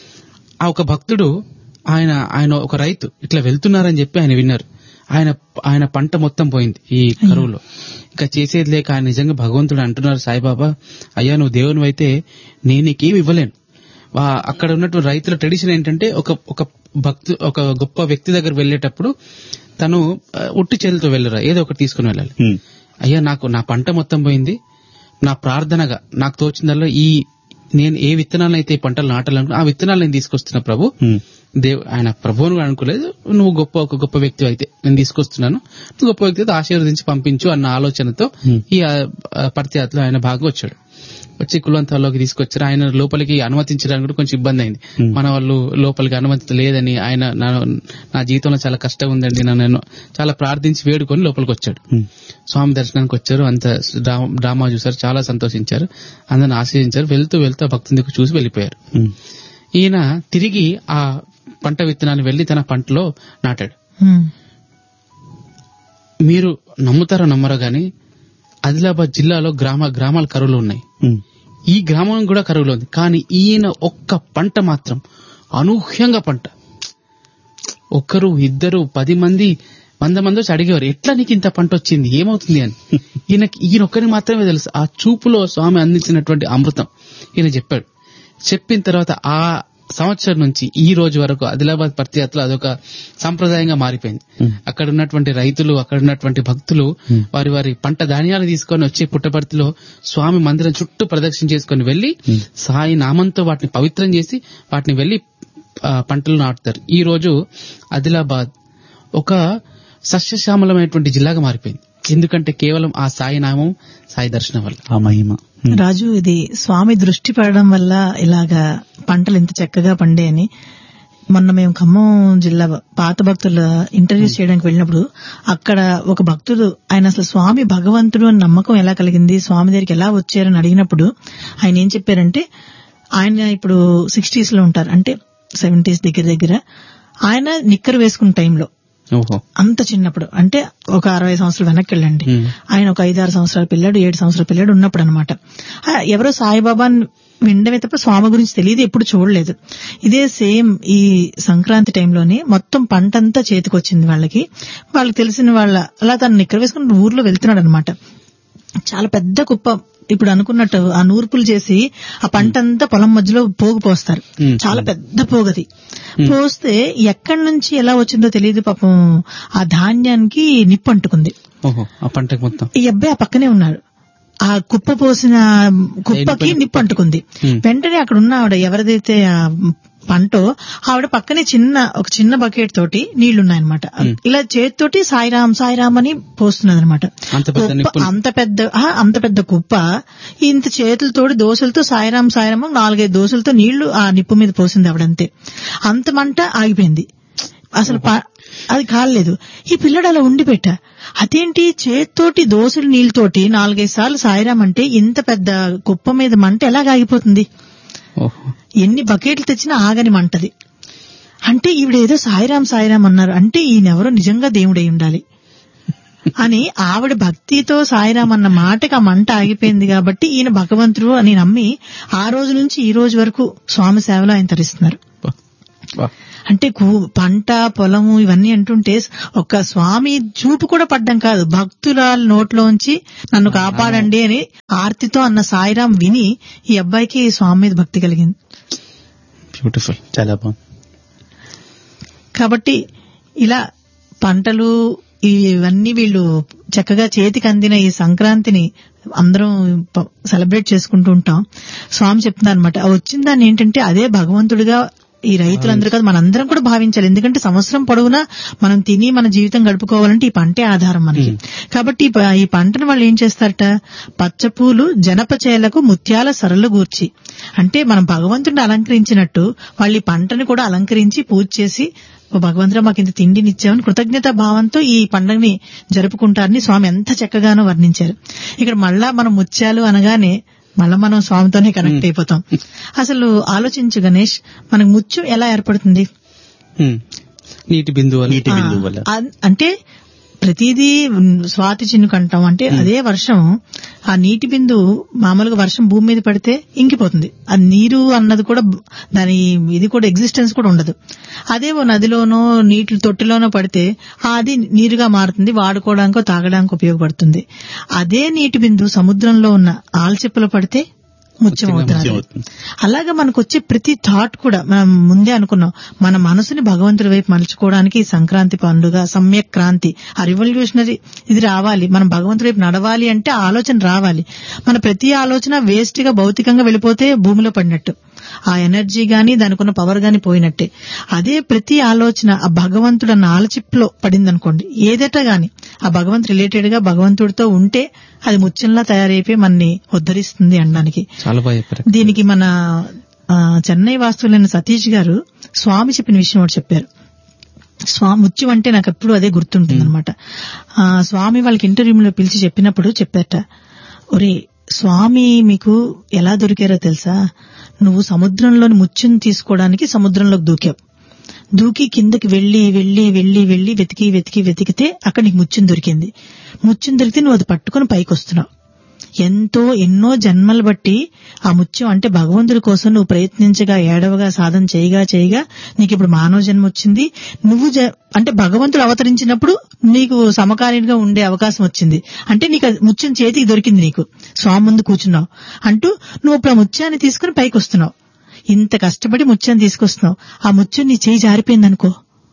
ఆ ఒక భక్తుడు ఆయన ఆయన ఒక రైతు ఇట్లా వెళ్తున్నారని చెప్పి ఆయన విన్నారు ఆయన ఆయన పంట మొత్తం పోయింది ఈ కరువులో ఇంకా చేసేది లేక ఆయన నిజంగా భగవంతుడు అంటున్నారు సాయిబాబా అయ్యా నువ్వు దేవుని అయితే నేను నీకేమి ఇవ్వలేను వా- అక్కడ ఉన్నటువంటి రైతుల ట్రెడిషన్ ఏంటంటే ఒక ఒక భక్తు ఒక గొప్ప వ్యక్తి దగ్గర వెళ్ళేటప్పుడు తను ఆ, ఉట్టి చేతులతో వెళ్ళరా ఏదో ఒకటి తీసుకుని వెళ్ళాలి ఉమ్, అయ్యా నాకు నా పంట మొత్తం పోయింది నా ప్రార్థనగా నాకు తోచిందల్లా ఈ నేను ఏ విత్తనాలను అయితే ఈ పంటలు నాటాలను ఆ విత్తనాలు నేను తీసుకొస్తున్నా ప్రభు ఉమ్, దేవ్ ఆయన ప్రభువును అనుకోలేదు నువ్వు గొప్ప ఒక గొప్ప వ్యక్తి అయితే నేను తీసుకొస్తున్నాను నువ్వు గొప్ప వ్యక్తి అయితే ఆశీర్వదించి పంపించు అన్న ఆలోచనతో Hmm. ఈ ఆ, ఆ, పర్తియాత్రలో ఆయన భాగం వచ్చాడు వచ్చి కులంతాల్లోకి తీసుకొచ్చారు ఆయన లోపలికి అనుమతించడానికి కూడా కొంచెం ఇబ్బంది అయింది Hmm. మన వాళ్ళు లోపలికి అనుమతి లేదని ఆయన నా నా జీవితంలో చాలా కష్టం ఉందండి నన్ను చాలా ప్రార్థించి వేడుకొని లోపలికి వచ్చాడు ఉమ్, స్వామి దర్శనానికి వచ్చారు అంత డ్రా- డ్రామా చూసారు చాలా సంతోషించారు అందరిని ఆశ్రయించారు వెళ్తూ వెళ్తూ ఆ భక్తుని దగ్గర చూసి వెళ్ళిపోయారు ఉమ్, ఈయన తిరిగి ఆ పంట విత్తనాన్ని వెళ్లి తన పంటలో నాటాడు ఉమ్. మీరు నమ్ముతారో నమ్మరో గాని ఆదిలాబాద్ జిల్లాలో గ్రామ గ్రామాల కరువులు ఉన్నాయి ఉమ్, ఈ గ్రామం కూడా కరువులో ఉంది కానీ ఈయన ఒక్క పంట మాత్రం అనూహ్యంగా పంట ఒక్కరు ఇద్దరు పది మంది వంద మంది వచ్చి అడిగేవారు ఎట్లా నీకు ఇంత పంట వచ్చింది ఏమవుతుంది అని ఈయనకి ఈయన ఒక్కరికి మాత్రమే తెలుసు ఆ చూపులో స్వామి అందించినటువంటి అమృతం ఈయన చెప్పాడు చెప్పిన తర్వాత ఆ సంవత్సరం నుంచి ఈ రోజు వరకు ఆదిలాబాద్ పర్తియాత్ర అదొక సంప్రదాయంగా మారిపోయింది అక్కడ ఉన్నటువంటి రైతులు అక్కడ ఉన్నటువంటి భక్తులు వారి వారి పంట ధాన్యాలు తీసుకొని వచ్చి పుట్టపర్తిలో స్వామి మందిరం చుట్టూ ప్రదక్షిణ చేసుకొని వెళ్లి సాయి నామంతో వాటిని పవిత్రం చేసి వాటిని వెళ్లి ఆ, పంటలు నాటుతారు ఈ రోజు ఆదిలాబాద్ ఒక సస్యశ్యామలమైనటువంటి జిల్లాగా మారిపోయింది ఎందుకంటే కేవలం ఆ సాయి నామం సాయి దర్శనం వల్ల ఆ మహిమ ఉమ్, రాజు ఇది స్వామి దృష్టి పడడం వల్ల ఇలాగా పంటలు ఇంత చక్కగా పండే అని మొన్న మేము ఖమ్మం జిల్లా పాత భక్తుల ఇంటర్వ్యూస్ చేయడానికి వెళ్ళినప్పుడు అక్కడ ఒక భక్తుడు ఆయన అసలు స్వామి భగవంతుడు అని నమ్మకం ఎలా కలిగింది స్వామి దగ్గరికి ఎలా వచ్చారని అడిగినప్పుడు ఆయన ఏం చెప్పారంటే ఆయన ఇప్పుడు సిక్స్టీస్ లో ఉంటారు అంటే సెవెంటీస్ దగ్గర దగ్గర ఆయన నిక్కర్ వేసుకున్న టైంలో ఓహో అంత చిన్నప్పుడు అంటే ఒక అరవై సంవత్సరాలు వెనక్కి వెళ్ళండి Hmm. ఆయన ఒక ఐదారు సంవత్సరాల పిల్లాడు ఏడు సంవత్సరాల పిల్లాడు ఉన్నప్పుడు అనమాట ఎవరో సాయిబాబా వినడమే తప్ప స్వామి గురించి తెలియదు ఎప్పుడు చూడలేదు ఇదే సేమ్ ఈ సంక్రాంతి టైంలోనే మొత్తం పంట అంతా చేతికొచ్చింది వాళ్ళకి వాళ్ళకి తెలిసిన వాళ్ళ అలా తను నిక్కర వేసుకుని ఊర్లో వెళ్తున్నాడు అనమాట చాలా పెద్ద కుప్ప ఇప్పుడు అనుకున్నట్టు ఆ నూర్పులు చేసి ఆ పంట అంతా పొలం మధ్యలో పోగు పోస్తారు Hmm. చాలా పెద్ద పోగది పోస్తే ఎక్కడి నుంచి ఎలా వచ్చిందో తెలియదు పాపం ఆ ధాన్యానికి నిప్పు అంటుకుంది ఓహో ఆ పంటకి మొత్తం ఈ అబ్బాయి ఆ పక్కనే ఉన్నాడు ఆ కుప్ప పోసిన కుప్పకి నిప్పు అంటుకుంది Hmm. వెంటనే అక్కడ ఉన్న ఆవిడ ఎవరిదైతే ఆ పంటో ఆవిడ పక్కనే చిన్న ఒక చిన్న బకెట్ తోటి నీళ్లున్నాయన్నమాట ఇలా చేతితోటి సాయిరామ్ సాయిరామ్ అని పోస్తున్నది అనమాట అంత పెద్ద నిప్పుని. అంత పెద్ద ఆ, అంత పెద్ద కుప్ప ఇంత చేతులతోటి దోశలతో సాయిరామ్ సాయిరామ్ అని నాలుగైదు దోశలతో నీళ్లు ఆ నిప్పు మీద పోసింది ఆవిడంతే అంత మంట ఆగిపోయింది అసలు ప- అది కాలేదు ఈ పిల్లడు అలా ఉండి పెట్ట అదేంటి చేత్తోటి దోశలు నీళ్ళతోటి నాలుగైదు సార్లు సాయిరామ్ అంటే ఇంత పెద్ద కుప్ప మీద మంట ఎలాగ ఆగిపోతుంది ఓహో ఎన్ని బకెట్లు తెచ్చినా ఆగని మంటది అంటే ఈవిడ ఏదో సాయిరాం సాయిరాం అన్నారు అంటే ఈయనెవరో నిజంగా దేవుడై ఉండాలి అని ఆవిడ భక్తితో సాయిరాం అన్న మాటకి ఆ మంట ఆగిపోయింది కాబట్టి ఈయన భగవంతుడు అని నమ్మి ఆ రోజు నుంచి ఈ రోజు వరకు స్వామి సేవలో ఆయన తరిస్తున్నారు బా. బా. అంటే కు- పంట పొలము ఇవన్నీ అంటుంటే ఒక స్వామి చూపు కూడా పడ్డం కాదు భక్తుల నోట్లోంచి నన్ను కాపాడండి అని ఆర్తితో అన్న సాయిరాం విని ఈ అబ్బాయికి స్వామి మీద భక్తి కలిగింది బ్యూటిఫుల్ చాలా బాగుంది కాబట్టి ఇలా పంటలు ఇవన్నీ వీళ్ళు చక్కగా చేతికి అందిన ఈ సంక్రాంతిని అందరం ప- సెలబ్రేట్ చేసుకుంటూ ఉంటాం స్వామి చెప్తున్నారు అనమాట వచ్చిన దాన్ని ఏంటంటే అదే భగవంతుడిగా ఈ రైతులందరూ కదా మనందరం కూడా భావించాలి ఎందుకంటే సంవత్సరం పొడవునా మనం తిని మన జీవితం గడుపుకోవాలంటే ఈ పంటే ఆధారం మనకి కాబట్టి ఈ ప- ఈ పంటను వాళ్ళు ఏం చేస్తారట పచ్చపూలు జనపచేలకు ముత్యాల సరళ గూర్చి అంటే మనం భగవంతుడిని అలంకరించినట్టు వాళ్ళు ఈ పంటను కూడా అలంకరించి పూజ చేసి ఓ భగవంతుడా మాకు ఇంత తిండినిచ్చామని కృతజ్ఞత భావంతో ఈ పండుగని జరుపుకుంటారని స్వామి ఎంత చక్కగానో వర్ణించారు ఇక్కడ మళ్ళా మనం ముత్యాలు అనగానే మళ్ళా మనం స్వామితోనే కనెక్ట్ అయిపోతాం అసలు ఆలోచించు గణేష్ మనకు ముత్యం ఎలా ఏర్పడుతుంది హ్మ్. నీటి బిందువు నీటి ఆ, బిందువు వల్ల అన్- అంటే ప్రతిదీ ఉమ్, స్వాతి చినుకు అంటాం అంటే అదే వర్షం ఆ నీటి బిందువు మామూలుగా వర్షం భూమి మీద పడితే ఇంకిపోతుంది ఆ నీరు అన్నది కూడా బ్- దాని ఇది కూడా ఎగ్జిస్టెన్స్ కూడా ఉండదు అదే ఓ నదిలోనో నీటి తొట్టిలోనో పడితే ఆ అది నీరుగా మారుతుంది వాడుకోవడానికో తాగడానికి ఉపయోగపడుతుంది అదే నీటి బిందువు సముద్రంలో ఉన్న ఆల్చిప్పలో పడితే ముత్యం ముత్యం అవుతుంది అవుతుంది. అలాగా మనకు వచ్చే ప్రతి థాట్ కూడా మనం ముందే అనుకున్నాం మన మనసుని భగవంతుడి వైపు మలుచుకోవడానికి ఈ సంక్రాంతి పండుగ సమ్యక్ క్రాంతి ఆ రివల్యూషనరీ ఇది రావాలి మనం భగవంతుడి వైపు నడవాలి అంటే ఆ ఆలోచన రావాలి మన ప్రతి ఆలోచన వేస్ట్ గా భౌతికంగా వెళ్ళిపోతే భూమిలో పడినట్టు ఆ ఎనర్జీ గాని దానికున్న పవర్ గాని పోయినట్టే అదే ప్రతి ఆలోచన ఆ భగవంతుడు అన్న ఆలచిప్పులో పడింది అనుకోండి ఏదట గాని ఆ భగవంత్ రిలేటెడ్ గా భగవంతుడితో ఉంటే అది ముత్యంలా తయారైపోయి మనని ఉద్ధరిస్తుంది అనడానికి చాలా బాగా చెప్పారు దీనికి మన ఆ, చెన్నై వాస్తువులైన సతీష్ గారు స్వామి చెప్పిన విషయం ఒకటి చెప్పారు స్వామి ముత్యం అంటే నాకు ఎప్పుడు అదే గుర్తుంటుంది అనమాట స్వామి వాళ్ళకి ఇంటర్వ్యూలో పిలిచి చెప్పినప్పుడు చెప్పారట ఒరే స్వామి మీకు ఎలా దొరికారో తెలుసా నువ్వు సముద్రంలోని ముత్యం తీసుకోవడానికి సముద్రంలోకి దూకావు దూకి కిందకి వెళ్లి వెళ్లి వెళ్లి వెళ్లి వెతికి వెతికి వెతికితే అక్కడ నీకు ముత్యం దొరికింది ముత్యం దొరికితే నువ్వు అది పట్టుకుని పైకి వస్తున్నావు ఎంతో ఎన్నో జన్మలు బట్టి ఆ ముత్యం అంటే భగవంతుడి కోసం నువ్వు ప్రయత్నించగా ఏడవగా సాధన చేయగా చేయగా నీకు ఇప్పుడు మానవ జన్మ వచ్చింది నువ్వు జ- అంటే భగవంతుడు అవతరించినప్పుడు నీకు సమకాలీనంగా ఉండే అవకాశం వచ్చింది అంటే నీకు అది ముత్యం చేతికి దొరికింది నీకు స్వామి ముందు కూర్చున్నావు అంటూ నువ్వు ఇప్పుడు ఆ ముత్యాన్ని తీసుకుని పైకి వస్తున్నావు ఇంత కష్టపడి ముత్యాన్ని తీసుకొస్తున్నావు ఆ ముత్యం నీ చేయి జారిపోయింది అనుకో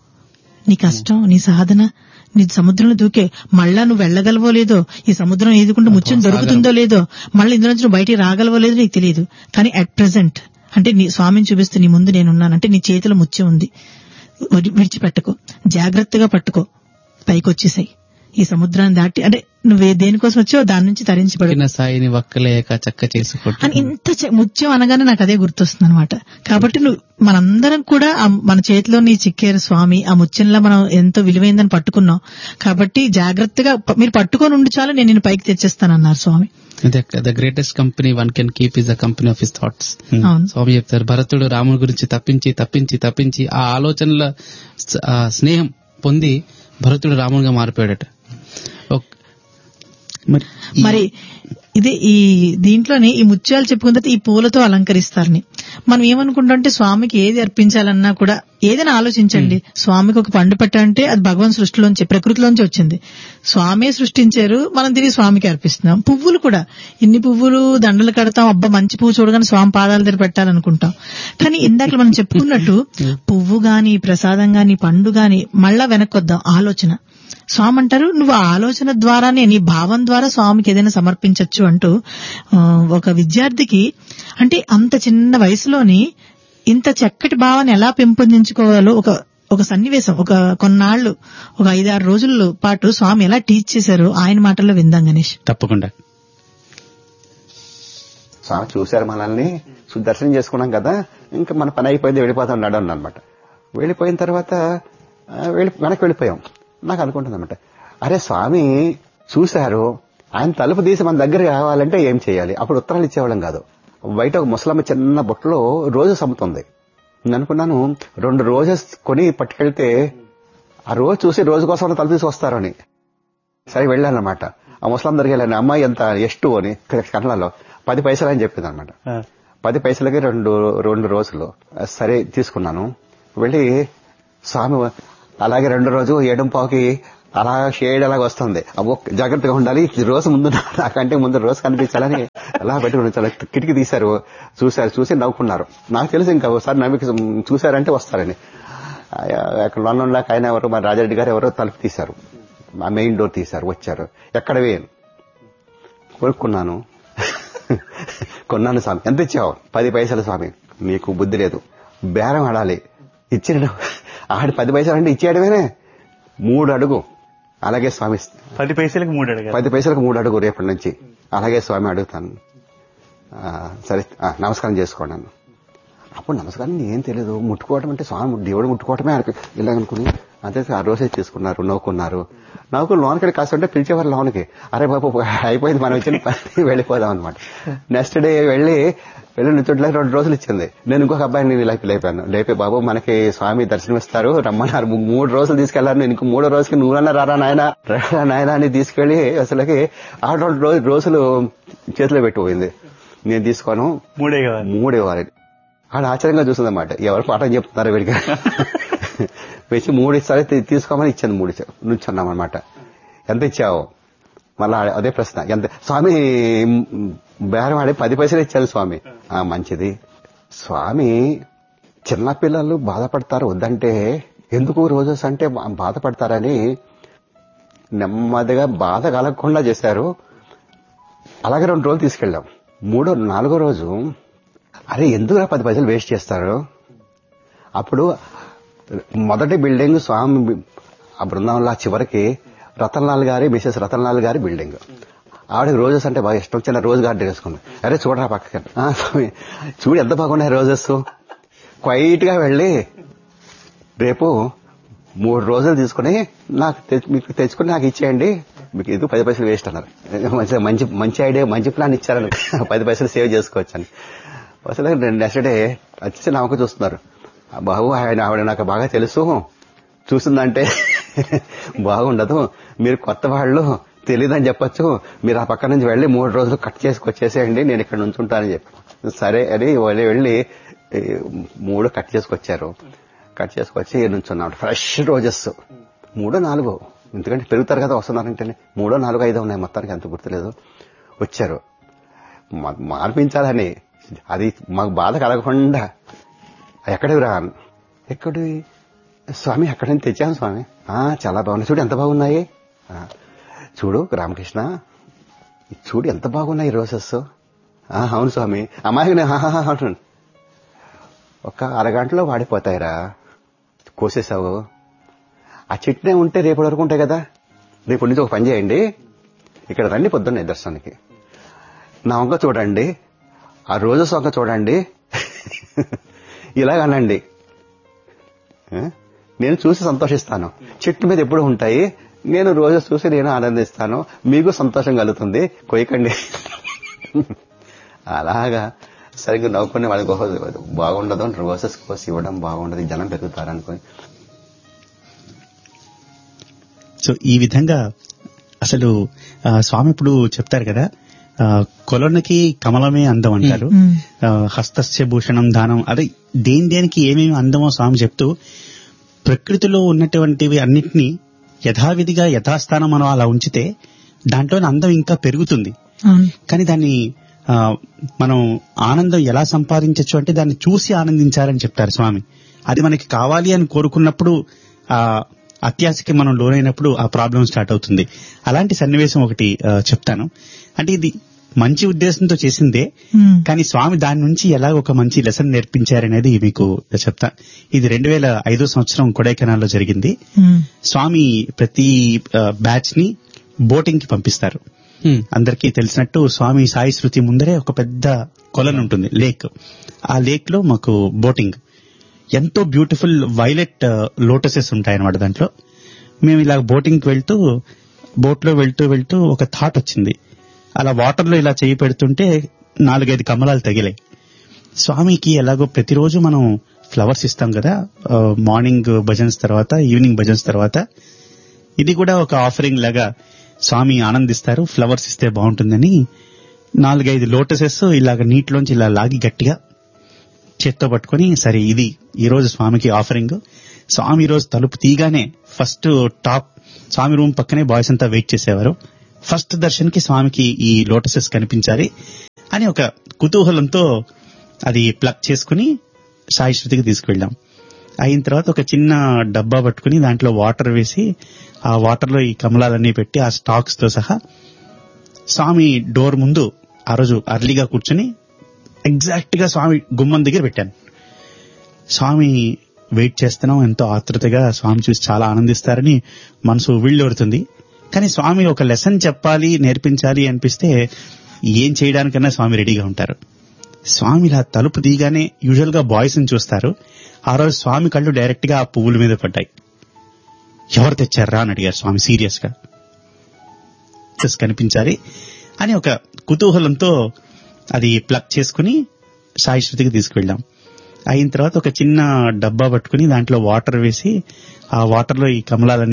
నీ కష్టం నీ సాధన నీ సముద్రంలో దూకే మళ్ళా నువ్వు వెళ్ళగలవో లేదో ఈ సముద్రం ఈదుకుంటూ ముత్యం దొరుకుతుందో లేదో మళ్ళీ ఇందులో నుంచి నువ్వు బయటికి రాగలవో లేదో నీకు తెలియదు కానీ అట్ ప్రెసెంట్ అంటే నీ స్వామిని చూపిస్తూ నీ ముందు నేనున్నాను అంటే నీ చేతిలో ముత్యం ఉంది వడి- విడిచిపెట్టుకో జాగ్రత్తగా పట్టుకో పైకి వచ్చేసాయి ఈ సముద్రాన్ని దాటి అంటే నువ్వు ఏ- దేనికోసం వచ్చావో దాని నుంచి తరించబడు చిన్న సాయిని వక్కలేక చక్క చేసుకుంటూ అని ఇంత చ- ముత్యం అనగానే నాకు అదే గుర్తొస్తుంది అనమాట కాబట్టి నువ్వు మనందరం కూడా ఆ మన చేతిలో నీ చిక్కేరు స్వామి ఆ ముత్యంలో మనం ఎంతో విలువైందని పట్టుకున్నాం కాబట్టి జాగ్రత్తగా ప- మీరు పట్టుకొని ఉండి చాలు నేను నిన్ను పైకి తెచ్చేస్తానన్నారు Swami the greatest company one can keep is the company of his thoughts అవును స్వామి చెప్తారు భరతుడు రాముడి గురించి తప్పించి తప్పించి తప్పించి ఆ ఆలోచనల స- ఆ స్నేహం పొంది భరతుడు రాముడిగా మారిపోయాడట ఒక్- మరి ఈ- మరి ఇది ఈ దీంట్లోనే ఈ ముత్యాలు చెప్పుకున్న తర్వాత ఈ పూలతో అలంకరిస్తారని మనం ఏమనుకుంటామంటే స్వామికి ఏది అర్పించాలన్నా కూడా ఏదైనా ఆలోచించండి స్వామికి ఒక పండు పెట్టాలంటే అది భగవాన్ సృష్టిలోంచి ప్రకృతిలోంచి వచ్చింది స్వామే సృష్టించారు మనం తిరిగి స్వామికి అర్పిస్తున్నాం పువ్వులు కూడా ఇన్ని పువ్వులు దండలు కడతాం అబ్బా మంచి పువ్వు చూడగానే స్వామి పాదాల దగ్గర పెట్టాలనుకుంటాం కానీ ఇందాక మనం చెప్పుకున్నట్టు పువ్వు గాని ప్రసాదం గాని పండు గాని మళ్ళా వెనక్కొద్దాం ఆలోచన స్వామి అంటారు నువ్వు ఆ ఆలోచన ద్వారానే నీ భావం ద్వారా స్వామికి ఏదైనా సమర్పించవచ్చు అంటూ ఆ, ఒక విద్యార్థికి అంటే అంత చిన్న వయసులోని ఇంత చక్కటి భావాన్ని ఎలా పెంపొందించుకోవాలో ఒక ఒక సన్నివేశం ఒక కొన్నాళ్లు ఒక ఐదారు రోజుల పాటు స్వామి ఎలా టీచ్ చేశారో ఆయన మాటల్లో విందాం గణేష్ తప్పకుండా స్వామి చూశారు మనల్ని సు- దర్శనం చేసుకున్నాం కదా ఇంకా మన పని అయిపోయింది వెళ్ళిపోతాం ఉన్నాడు అనమాట వెళ్ళిపోయిన తర్వాత ఆ, వెళ్ళి వెనక్కి వెళ్ళిపోయాం నాకు అనుకుంటుంది అనమాట అరే స్వామి చూశారు ఆయన తలుపు తీసి మన దగ్గర కావాలంటే ఏం చేయాలి అప్పుడు ఉత్తరాలు ఇచ్చేవాళ్ళం కాదు బయట ఒక ముసలమ్మ చిన్న బుట్టలో రోజు అమ్ముతుంది నేను అనుకున్నాను రెండు రోజెస్ కొని పట్టుకెళ్తే ఆ రోజు చూసి రోజు కోసం తలుపు తీసి వస్తారని సరే వెళ్ళానమాట ఆ ముసలం దగ్గరికి వెళ్ళాను అమ్మాయి ఎంత ఎస్టు అని కన్నడలో పది పైసలు అని చెప్పింది అనమాట పది పైసలకి రెండు రెండు రోజులు సరే తీసుకున్నాను వెళ్ళి స్వామి అలాగే రెండు రోజు ఏడం పావుకి అలా షేడ్ అలాగ వస్తుంది అబ్బో జాగ్రత్తగా ఉండాలి ఈ రోజు ముందు నా- నాకంటే ముందు రోజు కనిపించాలని అలా పెట్టుకుని చాలా కిటికీ తీశారు చూశారు చూసి నవ్వుకున్నారు నాకు తెలుసు ఇంకా ఒకసారి నవ్వి చూశారంటే వస్తారని ఆ, అక్కడ లండన్ లాగా ఆయన ఎవరు మా రాజారెడ్డి గారు ఎవరో తలుపు తీశారు ఆ మెయిన్ డోర్ తీశారు వచ్చారు ఎక్కడవే కొనుక్కున్నాను కొన్నాను స్వామి ఎంత ఇచ్చావు పది పైసలు స్వామి నీకు బుద్ధి లేదు బేరం ఆడాలి ఇచ్చిన ఆడి పది పైసలు అంటే ఇచ్చేయడమేనే మూడు అడుగు అలాగే స్వామి పది పైసలకి మూడు అడగాలి పది పైసలకు మూడు అడుగు రేపటి నుంచి అలాగే స్వామి అడుగుతాను ఆ, సరే ఆ, నమస్కారం చేసుకోండి అప్పుడు నమస్కారం ఏం తెలియదు ముట్టుకోవడం అంటే స్వామి దేవుడు ముట్టుకోవటమే అనుకు ఇలాగనుకుని అంతే ఆ రోజే తీసుకున్నారు నవ్వుకున్నారు నవ్వుకు లోనకి కాస్త ఉంటే పిలిచేవారు లోనకి అరే బాబు అయిపోయింది మనం ఇచ్చిన పని వెళ్ళిపోదాం అనమాట నెక్స్ట్ డే వెళ్ళి వెళ్ళి నిచ్చుట్లకి రెండు రోజులు ఇచ్చింది నేను ఇంకొక అబ్బాయిని లేపి లేపాను లేపి బాబు మనకి స్వామి దర్శనమిస్తారు రమ్మన్నారు ము- మూడు రోజులు తీసుకెళ్లారు నేను ఇంకో మూడో రోజుకి నువ్వన్నా రారా నాయన రారా నాయన అని తీసుకెళ్లి అసలుకి ఆ రెండు రోజు రోజులు చేతిలో పెట్టిపోయింది నేను తీసుకోను మూడే కావాలి మూడే వారి ఆడ ఆశ్చర్యంగా చూస్తుందన్నమాట ఎవరు పాఠం చెప్తున్నారు వీడికి వచ్చి మూడు ఇస్తారు తీ- తీసుకోమని ఇచ్చింది మూడు ఇచ్చావు నుంచున్నాం అనమాట ఎంత ఇచ్చావు మళ్ళా అదే ప్రశ్న ఎంత స్వామి మ్, బేరం ఆడి పది పైసలు ఇచ్చారు స్వామి ఆ మంచిది స్వామి చిన్నపిల్లలు బాధపడతారు వద్దంటే ఎందుకు రోజెస్ అంటే బా- బాధపడతారని నెమ్మదిగా బాధ కలగకుండా చేశారు అలాగే రెండు రోజులు తీసుకెళ్ళాం మూడో నాలుగో రోజు అరే ఎందుకు పది పైసలు వేస్ట్ చేస్తారు అప్పుడు మొదటి బిల్డింగ్ స్వామి బి- ఆ బృందావనంలో ఆ చివరికి రతన్లాల్ గారి మిసెస్ రతన్లాల్ గారి బిల్డింగ్ ఆవిడకి రోజెస్ అంటే బాగా ఇష్టం చిన్న రోజు గార్డెన్ వేసుకుంది అరే చూడరా పక్కకి "ఆ, స్వామి చూడు ఎంత బాగున్నాయి రోజెస్ క్వైట్ గా వెళ్ళి రేపు మూడు రోజులు తీసుకుని నాకు తెచ్చు- మీకు తెచ్చుకుని నాకు ఇచ్చేయండి మీకు ఎందుకు పది పైసలు వేస్ట్ అన్నారు మంచి మంచి మంచి ఐడియా మంచి ప్లాన్ ఇచ్చారని పది పైసలు సేవ్ చేసుకోవచ్చు అని అసలు నెక్స్ట్ డే వచ్చి నమ్మకం చూస్తున్నారు ఆ బాబు ఆయన ఆవిడ నాకు బాగా తెలుసు చూసిందంటే బాగుండదు మీరు కొత్త వాళ్ళు తెలియదని చెప్పొచ్చు మీరు ఆ పక్క నుంచి వెళ్ళి మూడు రోజులు కట్ చేసుకొచ్చేసేయండి నేను ఇక్కడ నుంచుంటానని చెప్పి సరే అని వాళ్ళు వెళ్ళి ఈ, మూడు కట్ చేసుకొచ్చారు కట్ చేసుకొచ్చి నుంచున్నాడు ఫ్రెష్ రోజెస్ మూడో నాలుగో ఎందుకంటే పెరుగుతారు కదా వస్తున్నారంటే మూడో నాలుగో ఐదో ఉన్నాయి మొత్తానికి అంత గుర్తులేదు వచ్చారు మా- మార్పించాలని అది మాకు బాధ కలగకుండా ఎక్కడివి రా ఎక్కడి స్వామి ఎక్కడి నుంచి తెచ్చాను స్వామి ఆ చాలా బాగున్నాయి చూడు ఎంత బాగున్నాయి ఆ, చూడు రామకృష్ణ చూడు ఎంత బాగున్నాయి రోజెస్ ఆ, అవును స్వామి అమ్మాయి అంటున్నాను ఒక అరగంటలో వాడిపోతాయిరా కోసేసావు ఆ చెట్నే ఉంటే రేపటి వరకు ఉంటాయి కదా రేపు నుంచి ఒక పని చేయండి ఇక్కడ రండి పొద్దున్నే దర్శనానికి నా వంక చూడండి ఆ రోజెస్ వంక చూడండి ఇలాగనండి ఆ? నేను చూసి సంతోషిస్తాను చెట్టు మీద ఎప్పుడు ఉంటాయి నేను రోజు చూసి నేను ఆనందిస్తాను మీకు సంతోషం కలుగుతుంది కొయ్యకండి అలాగా సరిగ్గా నవ్వుకునే వాళ్ళకి ఓహో బాగుండదు అని రోజెస్ కోసి ఇవ్వడం బాగుండదు జనం పెరుగుతారు అనుకుని సో ఈ విధంగా అసలు ఆ, స్వామి ఇప్పుడు చెప్తారు కదా ఆ, కొలనుకి కమలమే అందం అంటారు మ్మ్. ఆ, హస్తస్య భూషణం దానం అదే దేని దేనికి ఏమేమి అందమో స్వామి చెప్తూ ప్రకృతిలో ఉన్నటువంటివి అన్నిటినీ యథావిధిగా యథాస్థానం మనం అలా ఉంచితే దాంట్లోని అందం ఇంకా పెరుగుతుంది అవును కానీ దాన్ని ఆ, మనం ఆనందం ఎలా సంపాదించవచ్చు అంటే దాన్ని చూసి ఆనందించాలని చెప్తారు స్వామి అది మనకి కావాలి అని కోరుకున్నప్పుడు ఆ అత్యాశకి మనం లోనైనప్పుడు ఆ ప్రాబ్లం స్టార్ట్ అవుతుంది అలాంటి సన్నివేశం ఒకటి ఆ, చెప్తాను అంటే ఇది మంచి ఉద్దేశంతో చేసిందే మ్మ్. కానీ స్వామి దాని నుంచి ఎలా ఒక మంచి లెసన్ నేర్పించారనేది మీకు చెప్తా ఇది రెండు వేల ఐదో సంవత్సరం కొడైకెనాల్లో జరిగింది మ్మ్. స్వామి ప్రతి బ్యాచ్ ని బోటింగ్ కి పంపిస్తారు హ్మ్. అందరికీ తెలిసినట్టు స్వామి సాయి శృతి ముందరే ఒక పెద్ద కొలను ఉంటుంది లేక్ ఆ లేక్ లో మాకు బోటింగ్ ఎంతో బ్యూటిఫుల్ వైలెట్ లోటసెస్ ఉంటాయన్నమాట దాంట్లో మేము ఇలా బోటింగ్ కి వెళ్తూ బోట్ లో వెళ్తూ వెళ్తూ ఒక థాట్ వచ్చింది అలా వాటర్ లో ఇలా చేయి పెడుతుంటే నాలుగైదు కమలాలు తగిలాయి స్వామికి ఎలాగో ప్రతిరోజు మనం ఫ్లవర్స్ ఇస్తాం కదా మార్నింగ్ భజన్స్ తర్వాత ఈవినింగ్ భజన్స్ తర్వాత ఇది కూడా ఒక ఆఫరింగ్ లాగా స్వామి ఆనందిస్తారు ఫ్లవర్స్ ఇస్తే బాగుంటుందని నాలుగైదు లోటసెస్ ఇలాగ నీటిలోంచి ఇలా లాగి గట్టిగా చేత్తో పట్టుకొని సరే ఇది ఈ రోజు స్వామికి ఆఫరింగ్ స్వామి ఈ రోజు తలుపు తీగానే ఫస్ట్ టాప్ స్వామి రూమ్ పక్కనే బాయ్స్ అంతా వెయిట్ చేసేవారు ఫస్ట్ దర్శన్కి స్వామికి ఈ లోటసెస్ కనిపించాలి అని ఒక కుతూహలంతో అది ప్లగ్ చేసుకుని సాయి శృతికి తీసుకువెళ్ళాం అయిన తర్వాత ఒక చిన్న డబ్బా పట్టుకుని దాంట్లో వాటర్ వేసి ఆ వాటర్ లో ఈ కమలాలన్నీ పెట్టి ఆ స్టాక్స్ తో సహా స్వామి డోర్ ముందు ఆ రోజు అర్లీగా కూర్చుని ఎగ్జాక్ట్ గా స్వామి గుమ్మం దగ్గర పెట్టాను స్వామి వెయిట్ చేస్తున్నాం ఎంతో ఆతృతగా స్వామి చూసి చాలా ఆనందిస్తారని మనసు ఉవ్విళ్ళూరుతుంది కానీ స్వామి ఒక లెసన్ చెప్పాలి నేర్పించాలి అనిపిస్తే ఏం చేయడానికన్నా స్వామి రెడీగా ఉంటారు స్వామి ఇలా తలుపు తీయగానే యూజువల్ గా బాయ్స్ ని చూస్తారు ఆ రోజు స్వామి కళ్ళు డైరెక్ట్ గా ఆ పువ్వుల మీద పడ్డాయి ఎవరు తెచ్చారా అని అడిగారు స్వామి సీరియస్ గా "Yes, కనిపించాలి అని ఒక కుతూహలంతో అది ప్లగ్ చేసుకుని సాయి శృతికి తీసుకువెళ్ళాం అయిన తర్వాత ఒక చిన్న డబ్బా పట్టుకుని దాంట్లో వాటర్ వేసి ఆ వాటర్ లో ఈ కమలాలన్నీ